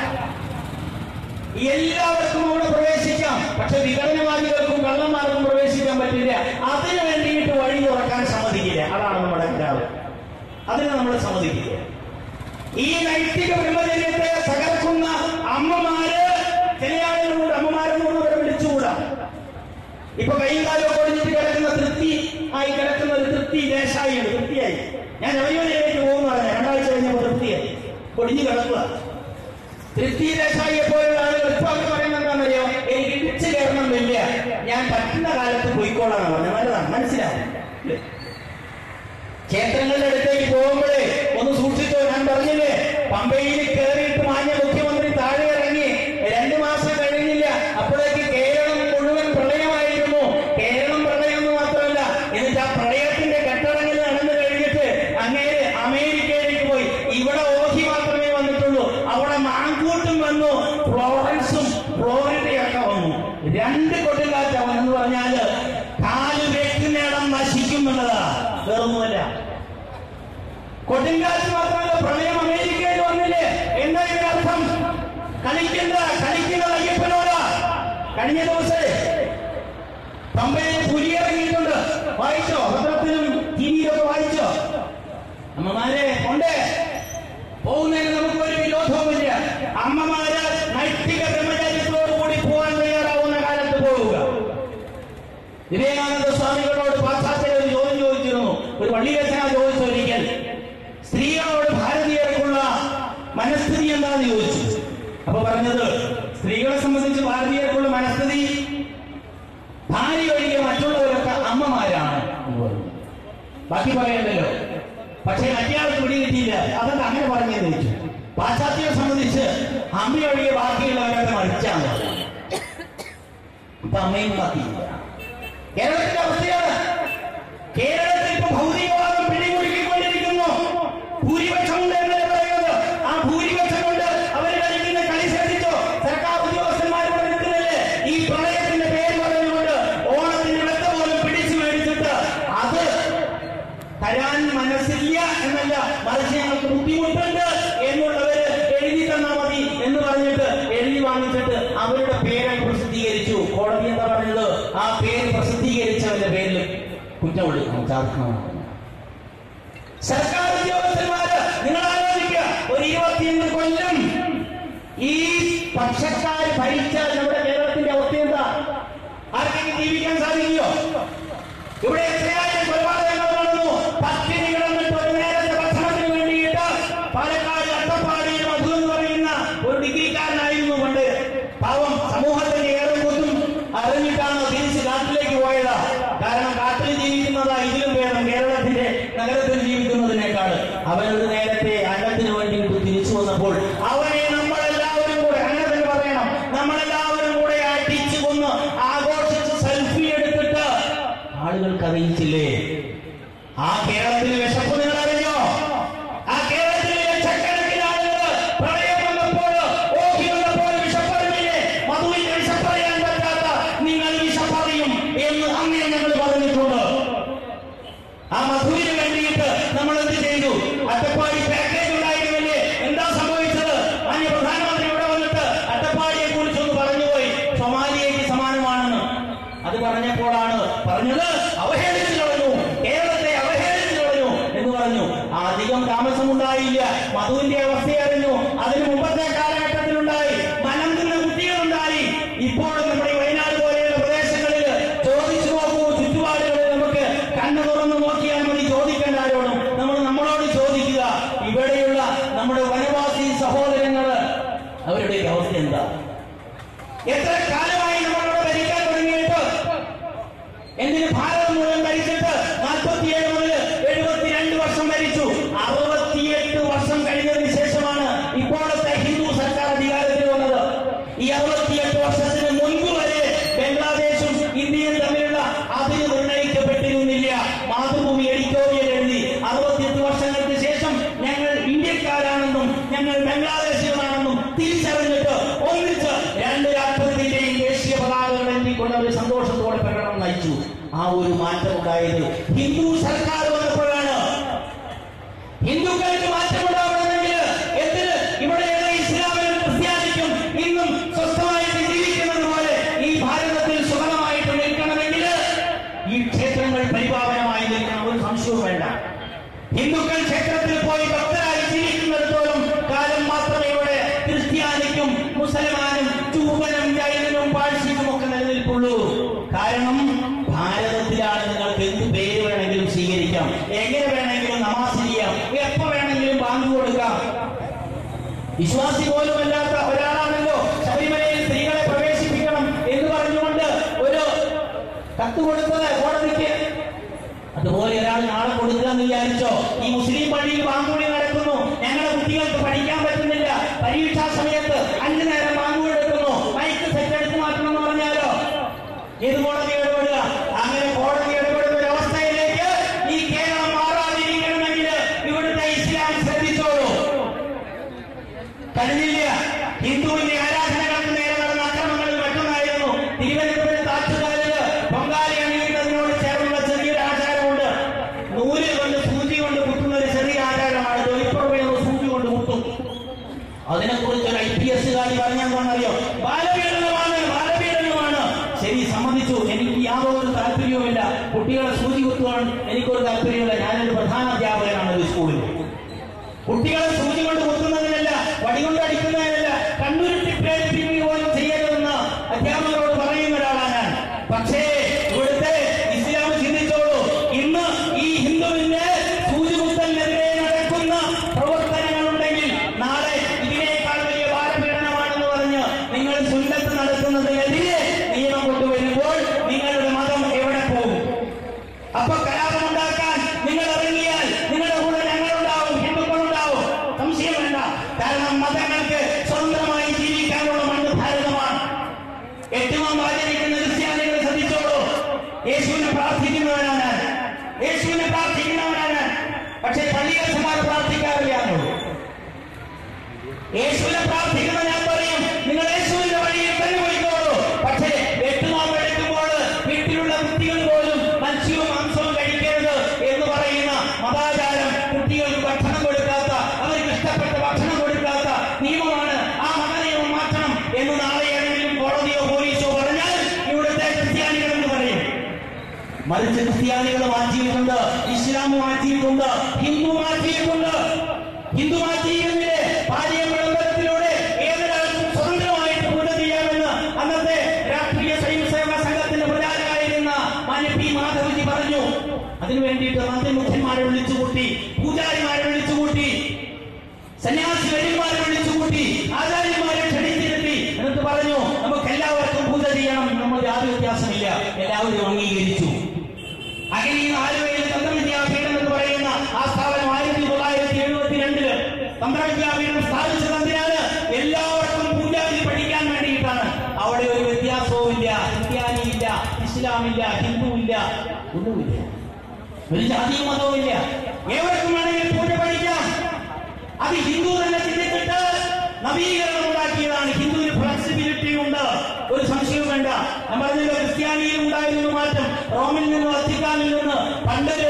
എല്ലാവർക്കും അവിടെ പ്രവേശിക്കാം പക്ഷെ വിഘടനവാദികൾക്കും കള്ളന്മാർക്കും പ്രവേശിക്കാൻ പറ്റില്ല അതിനു വേണ്ടിയിട്ട് വഴി തുറക്കാൻ സമ്മതിക്കില്ല അതാണ് നമ്മുടെ ഗ്രാമം അതിന് നമ്മൾ സമ്മതിക്കില്ല ഈ നൈതിക ബ്രഹ്മചര്യത്തെ തകർക്കുന്ന അമ്മമാര് ചില ആളുകളോട് അമ്മമാരെന്നോട് അവരെ വിളിച്ചുകൂടാ ഇപ്പൊ കൈയും കാലം ഒടിഞ്ഞിട്ട് കിടക്കുന്ന തൃപ്തി ആയി കിടക്കുന്ന ഒരു തൃപ്തി ദേശായി ഉണ്ട് തൃപ്തിയായി ഞാൻ അവയോനിലേക്ക് പോകുന്നു പറഞ്ഞു രണ്ടാഴ്ച കഴിഞ്ഞപ്പോൾ തൃപ്തിയായി ഒടിഞ്ഞു കിടക്കുക തൃപ്തി ദേശായിയെ പോലുള്ള ആളുകൾ ഇപ്പൊ അവർ പറയുന്നത് എന്താണെന്നറിയോ എനിക്ക് ഇടിച്ചു കയറണം വലിയ ഞാൻ പറ്റുന്ന കാലത്ത് പോയിക്കോളാന്ന് പറഞ്ഞു നല്ലതാണ് മനസ്സിലാവും ഇല്ലേ? ക്ഷേത്രങ്ങളുടെ അടുത്തേക്ക് പോകുമ്പോഴേ ഒന്ന് സൂക്ഷിച്ചോ ഞാൻ പറഞ്ഞില്ലേ പമ്പയിൽ കയറിയിട്ട് മാന്യ മുഖ്യമന്ത്രി താഴെ ഇറങ്ങി രണ്ടു മാസം കഴിഞ്ഞില്ല അപ്പോഴേക്ക് കേരളം മുഴുവൻ പ്രളയമായിരുന്നു കേരളം പ്രളയം എന്ന് മാത്രമല്ല എന്നിട്ട് ആ പ്രളയത്തിന്റെ കെട്ടടങ്ങൾ നടന്നു കഴിഞ്ഞിട്ട് അങ്ങേര് അമേരിക്കയിലേക്ക് പോയി ഇവിടെ ഓഹി മാത്രമേ വന്നിട്ടുള്ളൂ അവിടെ മാങ്കൂട്ടും വന്നു ഫ്ലോറൻസും ഫ്ലോറിഡയൊക്കെ വന്നു രണ്ട് കൊടുങ്കാറ്റ് എന്ന് പറഞ്ഞാല് കാല് വെക്കുന്നിടം നശിക്കും എന്നതാ വേറൊന്നുമല്ല കൊടുങ്കാറ്റ് മാത്രമല്ല പ്രളയം അമേരിക്കയിൽ വന്നില്ലേ എന്താ ഇതിന്റെ അർത്ഥം കളിക്കുന്ന കളിക്കുന്നത് അയ്യപ്പനോടാ കഴിഞ്ഞ ദിവസം പമ്പയിൽ പുലി ഇറങ്ങിയിട്ടുണ്ട് വായിച്ചോ പത്രത്തിലും ടിവിയിലൊക്കെ വായിച്ചോ അമ്മമാരെ ഉണ്ട് പോകുന്നതിന് നമുക്ക് ഒരു വിരോധവുമില്ല അമ്മമാര് നൈതിക ബ്രഹ്മചര്യത്തോടു കൂടി പോകാൻ തയ്യാറാവുന്ന കാലത്ത് പോവുക വിവേകാനന്ദ സ്വാമികളോട് പാശ്ചാത്യർ ഒരു ചോദ്യം ചോദിച്ചിരുന്നു ഒരു പള്ളിയച്ഛനാ ചോദിച്ചു ഒരിക്കൽ സ്ത്രീകളോട് ഭാരതീയർക്കുള്ള മനസ്ഥിതി എന്താണെന്ന് ചോദിച്ചു അപ്പൊ പറഞ്ഞത് സ്ത്രീകളെ സംബന്ധിച്ച് ഭാരതീയർക്കുള്ള മനസ്ഥിതി ഭാര്യ ഒഴികെ മറ്റുള്ളവരൊക്കെ അമ്മമാരാണ് എന്ന് പറഞ്ഞു. ബാക്കി പറയണ്ടല്ലോ പക്ഷേ മറ്റേയാൾ പിടി കിട്ടിയില്ല അതൊക്കെ അങ്ങനെ പറഞ്ഞെന്ന് വെച്ചു പാശ്ചാത്യരെ സംബന്ധിച്ച് അമ്മയൊഴികെ ബാക്കിയുള്ളവരൊക്കെ മരിച്ചാണ് ഇപ്പൊ അമ്മയും ബാക്കിയില്ല കേരളത്തിന്റെ അവസ്ഥയാണ് കേരളത്തിൽ ഇപ്പൊ ഭൗതികവാദം പിടിമുറുക്കിക്കൊണ്ടിരിക്കുന്നു ഭൂരിപക്ഷം ഉണ്ട് എന്നല്ലേ പറയുന്നത് ആ ഭൂരിപക്ഷം കൊണ്ട് അവർ കളിക്കുന്ന കളി ശ്രദ്ധിച്ചോ സർക്കാർ ഉദ്യോഗസ്ഥന്മാരോട് നിൽക്കുന്നില്ലേ ഈ പ്രളയത്തിന്റെ പേര് പറഞ്ഞുകൊണ്ട് ഓണത്തിന്റെ വെത്ത പോലും പിടിച്ചു മേടിച്ചിട്ട് അത് തരാൻ മനസ്സില്ല എന്നല്ല മറിച്ച് ഞങ്ങൾക്ക് ബുദ്ധിമുട്ടുണ്ട് എന്നുള്ളവര് എഴുതി തന്നാ മതി എന്ന് പറഞ്ഞിട്ട് എഴുതി വാങ്ങിച്ചിട്ട് അവരുടെ പേര് പ്രസിദ്ധീകരിച്ചു കോടതി എന്താ പറഞ്ഞത് ആ പേര് പ്രസിദ്ധീകരിച്ചവരുടെ പേരിൽ കുറ്റം കൊടുക്കണം ചാർക്കണം സർക്കാർ ഉദ്യോഗസ്ഥന്മാര് നിങ്ങൾ ആലോചിക്കുക ഒരു ഇരുപത്തിയഞ്ച് കൊല്ലം ഈ പക്ഷക്കാർ ഭരിച്ചാൽ നമ്മുടെ കേരളത്തിന്റെ അവസ്ഥ എന്താ ആർക്കെങ്കിലും ജീവിക്കാൻ സാധിക്കുമോ ഇവിടെ എത്രയായിരം കൊലപാതകങ്ങൾ നടന്നു പട്ടിണി കിടന്നിട്ട് ഒരു നേരത്തെ ഭക്ഷണത്തിന് വേണ്ടിയിട്ട് പാലക്കാട് അട്ടപ്പാടിയിൽ മധു എന്ന് പറയുന്ന ഒരു ഡിഗ്രിക്കാരനായിരുന്നു പണ്ട് പാവം സമൂഹത്തിന്റെ ഏറെ കുത്തും അറിഞ്ഞിട്ടാണ് തിരിച്ച് കാട്ടിലേക്ക് പോയത് കാരണം കാട്ടിൽ ജീവിക്കുന്നതാ ഇതിലും വേണം കേരളത്തിന്റെ നഗരത്തിൽ ജീവിക്കുന്നതിനേക്കാൾ അവനൊരു നേരത്തെ അന്നത്തിന് വേണ്ടിയിട്ട് തിരിച്ചു വന്നപ്പോൾ അവനെ നമ്മളെല്ലാവരും കൂടെ അങ്ങനെ തന്നെ പറയണം നമ്മളെല്ലാവരും കൂടെ അടിച്ചു കൊന്ന് ആഘോഷിച്ച് സെൽഫി എടുത്തിട്ട് ആളുകൾക്ക് അറിയിച്ചില്ലേ ആ കേരളത്തിൽ വിശപ്പ് നിങ്ങൾ അറിഞ്ഞോ ആ കേരളത്തിലെ ലക്ഷക്കണക്കിന് ആളുകൾ പ്രളയം വന്നപ്പോൾ ഓഹി വന്നപ്പോൾ വിശപ്പറിഞ്ഞില്ലേ മധുവിന്റെ വിശപ്പറിയാൻ പറ്റാത്ത നിങ്ങൾ വിശപ്പറിയും എന്ന് അന്നേ ഞങ്ങൾ പറഞ്ഞിട്ടുണ്ട് ആ മധുവിന് വേണ്ടിയിട്ട് നമ്മൾ എന്ത് ചെയ്തു അട്ടപ്പാടി പാക്കേജ് ഉണ്ടായിരുന്നില്ലേ എന്താ സംഭവിച്ചത് മാന്യ പ്രധാനമന്ത്രി ഇവിടെ വന്നിട്ട് അട്ടപ്പാടിയെ കുറിച്ചൊന്ന് പറഞ്ഞുപോയി സൊമാലിയയ്ക്ക് സമാനമാണെന്ന് അത് പറഞ്ഞപ്പോഴാണ് പറഞ്ഞത് അവഹേളിച്ചു കളഞ്ഞു കേരളത്തെ അവഹേളിച്ചു കളഞ്ഞു എന്ന് പറഞ്ഞു ആ അധികം താമസമുണ്ടായില്ല മധുവിന്റെ അവസ്ഥ അറിഞ്ഞു അതിന് മുമ്പത്തെ കാലഘട്ടത്തിലുണ്ടായി മനം തിന്ന കുട്ടികളുണ്ടായി ഇപ്പോൾ നമ്മുടെ ഈ വയനാട് പോലെയുള്ള പ്രദേശങ്ങളിൽ ചോദിച്ചു നോക്കൂ ചുറ്റുപാടുകളിൽ നമുക്ക് കണ്ണു തുറന്നു നോക്കിയാൽ മതി ചോദിക്കേണ്ട ആരോടും നമ്മൾ നമ്മളോട് ചോദിക്കുക ഇവിടെയുള്ള നമ്മുടെ വനവാസി സഹോദരങ്ങള് അവരുടെ ഈ അവസ്ഥ എന്താ എത്ര കാലമായി നമ്മളിവിടെ ഭരിക്കാൻ തുടങ്ങിയിട്ട് എന്തിന് ഭാരതം മുഴുവൻ ഭരിച്ചിട്ട് നാൽപ്പത്തിയേഴ് മുതൽ എഴുപത്തിരണ്ട് വർഷം ഭരിച്ചു അറുപത്തിയെട്ട് വർഷം കഴിഞ്ഞതിന് ശേഷമാണ് ഇപ്പോഴത്തെ ഹിന്ദു ഹിന്ദുക്കൾ ക്ഷേത്രത്തിൽ പോയി ഭക്തരായി ജീവിക്കുന്നിടത്തോളം കാലം മാത്രമേ ഇവിടെ ക്രിസ്ത്യാനിക്കും മുസൽമാനും ചൂപനും ജൈനനും പാഴ്സിക്കും ഒക്കെ നിലനിൽപ്പുള്ളൂ കാരണം ഭാരതത്തിലാണ് നിങ്ങൾക്ക് എന്ത് പേര് വേണമെങ്കിലും സ്വീകരിക്കാം എങ്ങനെ വേണമെങ്കിലും നമാസ് ചെയ്യാം എപ്പോ വേണമെങ്കിലും ബാങ്ക് കൊടുക്കാം വിശ്വാസി പോലും അല്ലാത്ത ഒരാളാണല്ലോ ശബരിമലയിൽ സ്ത്രീകളെ പ്രവേശിപ്പിക്കണം എന്ന് പറഞ്ഞുകൊണ്ട് ഒരു കത്ത് കൊടുത്തത് കോടതിക്ക് അതുപോലെ ഒരാൾ നാളെ കൊടുക്കുക എന്ന് വിചാരിച്ചോ ഈ മുസ്ലിം പള്ളിയിൽ ബാങ്കുവിളി നടക്കുന്നു ഞങ്ങളുടെ കുട്ടികൾക്ക് പഠിക്കാൻ പറ്റുന്നില്ല പരീക്ഷാ സമയത്ത് അഞ്ചു നേരം ബാങ്കു എടുക്കുന്നു മൈക്ക് സെറ്റ് എടുത്ത് മാറ്റണം എന്ന് പറഞ്ഞാലോ ഏത് കോടതി ഇടപെടുക അങ്ങനെ കോടതി ഇടപെടുന്ന ഒരു അവസ്ഥയിലേക്ക് ഈ കേരളം മാറാതിരിക്കണമെങ്കിൽ ഇവിടുത്തെ ഇസ്ലാം ശ്രദ്ധിച്ചോളൂ കഴിഞ്ഞില്ല ഹിന്ദുവിന്റെ ആരാധനകൾക്ക് നേരെ നടന്ന അക്രമങ്ങളിൽ മറ്റൊന്നായിരുന്നു തിരുവനന്തപുരത്ത് ആറ്റുകാലില് പൊങ്കാലി അണിയുന്നതിനോട് ചേർന്നുള്ള ചെറിയൊരു ആചാരമുണ്ട് നൂല് കൊണ്ട് സൂചി കൊണ്ട് കുത്തുന്ന ഒരു ചെറിയ ആചാരമാണ് തൊലിപ്പുറമേ സൂചി കൊണ്ട് കുത്തും അതിനെക്കുറിച്ച് ഒരു ഐ പി എസ് കാരി പറഞ്ഞെന്താണെന്നറിയോ ബാലപീഡനമാണ് ബാലപീഡനമാണ് ശരി സമ്മതിച്ചു എനിക്ക് യാതൊരു താല്പര്യവുമില്ല കുട്ടികളെ സൂചി കുത്തുവാൻ എനിക്കൊരു താല്പര്യമില്ല ഞാനൊരു പ്രധാന അധ്യാപകനാണ് ഒരു സ്കൂളിൽ കുട്ടികളെ സൂചി കൊണ്ട് കുത്തുന്നതിനല്ല വടികൊണ്ട് അടിക്കുന്നതിനല്ല കണ്ണുരുട്ടി പ്രേരിപ്പിക്കുക പോലും ചെയ്യരുതെന്ന് അധ്യാപകരോട് പറയുന്ന ഒരാളാണ് ഞാൻ പക്ഷേ ഇവിടുത്തെ ഇസ്ലാം ചിന്തിച്ചോളൂ ഇന്ന് ഈ ഹിന്ദുവിന്റെ സൂചി കുത്തലിനെതിരെ നടക്കുന്ന പ്രവർത്തനങ്ങളുണ്ടെങ്കിൽ നാളെ ഇതിനേക്കാൾ വലിയ ഭാരപീഡനമാണെന്ന് പറഞ്ഞ് നിങ്ങൾ സുന്നത്ത് നടത്തുന്നതിനെതിരെ നിയമം കൊണ്ടുവരുമ്പോൾ നിങ്ങളുടെ മതം എവിടെ പോകും അപ്പൊ കലാപമുണ്ടാക്കാൻ നിങ്ങൾ ഇറങ്ങിയാൽ നിങ്ങളുടെ കൂടെ ഞങ്ങളുണ്ടാവും ഹിന്ദുക്കളുണ്ടാവും സംശയം വേണ്ട കാരണം മതങ്ങൾക്ക് സ്വന്തമായി ജീവിക്കാനുള്ള മണ്ണ് ഭാരതമാണ് ഏറ്റവും ആചരിക്കുന്ന ക്രിസ്ത്യാനികൾ ശ്രദ്ധിച്ചോളൂ യേശുവിനെ പ്രാർത്ഥിക്കുന്നവനാണ് ഞാൻ യേശുവിനെ പ്രാർത്ഥിക്കുന്നവനാണ് ഞാൻ പക്ഷേ പള്ളിയച്ചന്മാർ പ്രാർത്ഥിക്കാറില്ലാന്നുള്ളൂ യേശുവിനെ പ്രാർത്ഥിക്കുന്ന ഞാൻ പറയും നിങ്ങൾ യേശുവിന്റെ വഴിയിൽ തന്നെ പോയിക്കോളൂ പക്ഷേ എട്ടുമാവ് എടുക്കുമ്പോൾ വീട്ടിലുള്ള കുട്ടികൾ പോലും മത്സ്യവും മാംസവും കഴിക്കരുത് എന്ന് പറയുന്ന മതാചാരം കുട്ടികൾക്ക് ഭക്ഷണം കൊടുക്കാത്ത അവർക്ക് ഇഷ്ടപ്പെട്ട ഭക്ഷണം കൊടുക്കാത്ത നിയമമാണ് ആ മതനിയമം മാറ്റണം എന്ന് നാളെ ഏതെങ്കിലും കോടതിയോ പോലീസോ പറഞ്ഞാൽ ഇവിടുത്തെ ക്രിസ്ത്യാനികൾ എന്ന് പറയും മറിച്ച് ക്രിസ്ത്യാനികൾ മാറ്റിയിട്ടുണ്ട് ഇസ്ലാം മാറ്റിയിട്ടുണ്ട് ഹിന്ദു മാറ്റിയിട്ടുണ്ട് ഹിന്ദു മാറ്റിയിരുന്നില്ലേ ഭാര്യ വിളംബരത്തിലൂടെ ഏതൊരാൾക്കും സ്വതന്ത്രമായിട്ട് പൂജ ചെയ്യാമെന്ന് അന്നത്തെ രാഷ്ട്രീയ സ്വയംസേവക സംഘത്തിന്റെ പ്രചാരകായിരുന്ന മാന്യ പി മാധവജി പറഞ്ഞു അതിനു വേണ്ടിയിട്ട് മന്ത്രിമുഖ്യന്മാരെ വിളിച്ചുകൂട്ടി പൂജാരിമാരെ വിളിച്ചുകൂട്ടി സന്യാസി വര്യന്മാരെ വിളിച്ചുകൂട്ടി ആചാര്യന്മാരെ ക്ഷണിച്ചിരുത്തി എന്നിട്ട് പറഞ്ഞു നമുക്ക് എല്ലാവർക്കും പൂജ ചെയ്യണം നമ്മൾ ജാതി വ്യത്യാസമില്ല എല്ലാവരും അംഗീകരിച്ചു അങ്ങനെ ഈ ആലുവയിൽ തന്ത്രവിദ്യാപീഠം എന്ന് പറയുന്ന ആ സ്ഥാപനം ആയിരത്തി തൊള്ളായിരത്തി എഴുപത്തി രണ്ടില് തന്ത്രവിദ്യാപീഠം സ്ഥാപിച്ചത് എന്തിനാണ് എല്ലാവർക്കും പൂജാതി പഠിക്കാൻ വേണ്ടിയിട്ടാണ് അവിടെ ഒരു വ്യത്യാസവുമില്ല ക്രിസ്ത്യാനിയില്ല ഇസ്ലാമില്ല ഹിന്ദുവില്ല ഒന്നുമില്ല ഒരു ജാതിയും മതവും ഇല്ല ഏവർക്കും വേണമെങ്കിൽ പൂജ പഠിക്കാം അത് ഹിന്ദു തന്നെ ചിന്തിച്ചിട്ട് നവീകരണം ഉണ്ടാക്കിയതാണ് ഹിന്ദുവിന് ഫ്ലെക്സിബിലിറ്റി ഉണ്ട് ഒരു സംശയവും വേണ്ട ഞാൻ പറഞ്ഞല്ലോ ക്രിസ്ത്യാനിയിൽ ഉണ്ടായിരുന്നു മാറ്റം റോമിൽ നിന്ന് വത്തിക്കാനിൽ നിന്ന് പണ്ടൊരു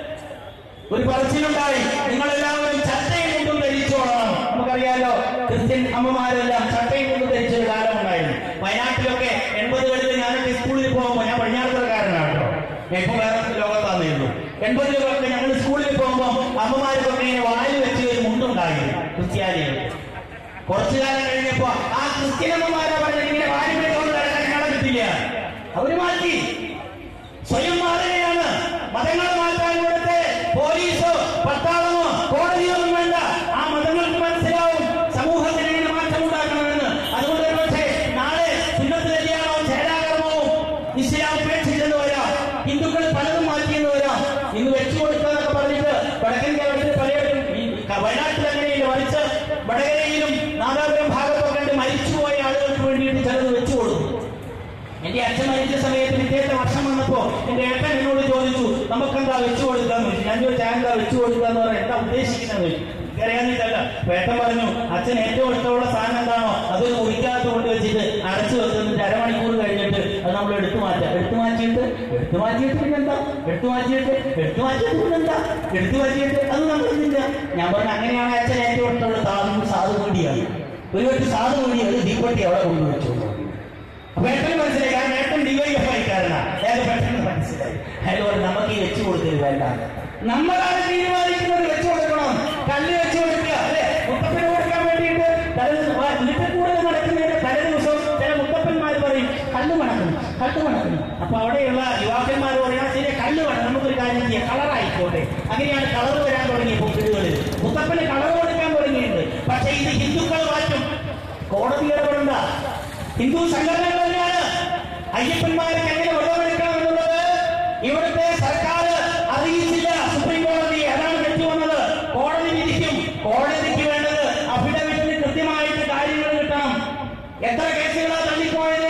ഒരു പറച്ചിലുണ്ടായി നിങ്ങൾ എല്ലാവരും ചട്ടയും കൊണ്ടും ധരിച്ചോളണം നമുക്കറിയാലോ ക്രിസ്ത്യൻ അമ്മമാരെല്ലാം ചട്ടയും കൊണ്ടും ധരിച്ച ഒരു കാലമുണ്ടായിരുന്നു വയനാട്ടിലൊക്കെ എൺപതുകളിൽ ഞാനൊക്കെ സ്കൂളിൽ പോകുമ്പോൾ ഞാൻ പടിഞ്ഞാറത്തരക്കാരനാണ് കേട്ടോ ഞാൻ ഇപ്പൊ വേറെ ലോകത്താന്നേയുള്ളൂ എൺപതിലൊക്കെ ഞങ്ങൾ സ്കൂളിൽ പോകുമ്പോൾ അമ്മമാർക്കൊക്കെ ഇങ്ങനെ വായിൽ വെച്ച് ഒരു മുണ്ടുണ്ടായിരുന്നു ക്രിസ്ത്യാനികൾ കുറച്ചു കാലം കഴിഞ്ഞപ്പോ ആ ക്രിസ്ത്യനമ്മമാരാ പറഞ്ഞത് ഇങ്ങനെ വാരി വെച്ചുകൊണ്ട് നടക്കാൻ ഞങ്ങളെ കിട്ടില്ല അവര് മാറ്റി സ്വയം മാറുകയാണ് മതങ്ങൾ മാറ്റാൻ ഇവിടുത്തെ പോലീസോ പട്ടാളമോ കോടതിയോ ഒന്നും വേണ്ട ആ മതങ്ങൾക്ക് മനസ്സിലാവും സമൂഹത്തിന് ഇങ്ങനെ മാറ്റം ഉണ്ടാക്കണമെന്ന് അതുകൊണ്ട് ഒരു പക്ഷേ നാളെ സുന്നത്ത് കല്യാണവും ചേരാകർമ്മവും ഇസ്ലാം ഉപേക്ഷിച്ചെന്ന് വരാം ഹിന്ദുക്കൾ പലതും മാറ്റിയെന്ന് വരാം ഇന്ന് വെച്ചു കൊടുക്കാന്നൊക്കെ പറഞ്ഞിട്ട് വടക്കൻ കേരളത്തിൽ പലയിടത്തും ഈ വയനാട്ടിൽ അങ്ങനെയില്ല മറിച്ച് വടകരയിലും നാദാപുരം ഭാഗത്തൊക്കെ ഉണ്ട് മരിച്ചുപോയ ആളുകൾക്ക് വേണ്ടിയിട്ട് ചിലത് വെച്ചു കൊടുക്കും എന്റെ അച്ഛൻ മരിച്ച സമയത്ത് പിറ്റേത്തെ വർഷം വന്നപ്പോ എന്റെ ഏട്ടൻ എന്നോട് ചോദിച്ചു നമുക്കെന്താ വെച്ചു കൊടുക്കാന്ന് ചോദിച്ചു ഞാൻ ചോദിച്ചാൽ എന്താ വെച്ചു കൊടുക്കാന്ന് പറയാൻ എന്താ ഉദ്ദേശിക്കുന്നത് ചോദിച്ചു അറിയാന്നിട്ടല്ല ഏട്ടൻ പറഞ്ഞു അച്ഛൻ ഏറ്റവും ഇഷ്ടമുള്ള സാധനം എന്താണോ അതൊരു മുറിക്കകത്ത് കൊണ്ട് വെച്ചിട്ട് അടച്ചു വെച്ചിട്ട് അരമണിക്കൂർ കഴിഞ്ഞിട്ട് അത് നമ്മൾ എടുത്തു മാറ്റാം എടുത്തു മാറ്റിയിട്ട് എടുത്തു മാറ്റിയിട്ട് പിന്നെന്താ എടുത്തു മാറ്റിയിട്ട് എടുത്തു മാറ്റിയിട്ട് പിന്നെന്താ എടുത്തു മാറ്റിയിട്ട് അത് നടക്കുന്നില്ല ഞാൻ പറഞ്ഞു അങ്ങനെയാണ് അച്ഛൻ ഏറ്റവും ഇഷ്ടമുള്ള സാധനം സാധു കൂടിയാണ് ഒരു വെട്ട് സാധു കൂടി അത് ദീപട്ടി അവിടെ കൊണ്ടുവച്ചു അപ്പൊ ഏട്ടന് മനസ്സിലായി കാരണം ഏട്ടൻ ഡിവൈഎഫ്ഐക്കാരനാണ് ഏത് പെട്ടെന്ന് മനസ്സിലായി അയാൾ പറഞ്ഞു നമുക്ക് ഈ വെച്ചു കൊടുക്കരുത് വേണ്ട നമ്മളാണ് തീരുമാനിക്കുന്നത് വെച്ചു കൊടുക്കണം കല്ല് വെച്ചു കൊടുക്കുക അല്ലെ മുത്തപ്പന് കൊടുക്കാൻ വേണ്ടിയിട്ട് തലേ വീട്ടിൽ കൂടുതൽ നടക്കുന്നതിന്റെ തലേ ദിവസം ചില മുത്തപ്പന്മാർ പറയും കല്ല് മണക്കണം കല്ല് മണക്കണം അപ്പൊ അവിടെയുള്ള യുവാക്കന്മാർ പറയാം ശരി കല്ല് വേണം നമുക്കൊരു കാര്യം ചെയ്യാം കളറായിക്കോട്ടെ അങ്ങനെയാണ് കളർ വരാൻ തുടങ്ങിയപ്പോൾ വീടുകളിൽ മുത്തപ്പന് കളർ കൊടുക്കാൻ തുടങ്ങിയിട്ടുണ്ട് പക്ഷെ ഇത് ഹിന്ദുക്കൾ മാറ്റും കോടതി ഇടപെടണ്ട ഹിന്ദു സംഘടനകൾ തന്നെയാണ് അയ്യപ്പന്മാർക്ക് എങ്ങനെ വെള്ളമെടുക്കണം എന്നുള്ളത് ഇവിടുത്തെ സർക്കാർ അറിയിച്ചില്ല സുപ്രീം കോടതി അതാണ് തെറ്റുവന്നത് കോടതി വിധിക്കും കോടതിക്ക് വേണ്ടത് അഫിഡവിറ്റിന് കൃത്യമായിട്ട് കാര്യങ്ങൾ കിട്ടണം എത്ര കേസുകളാണ് തള്ളിപ്പോയത്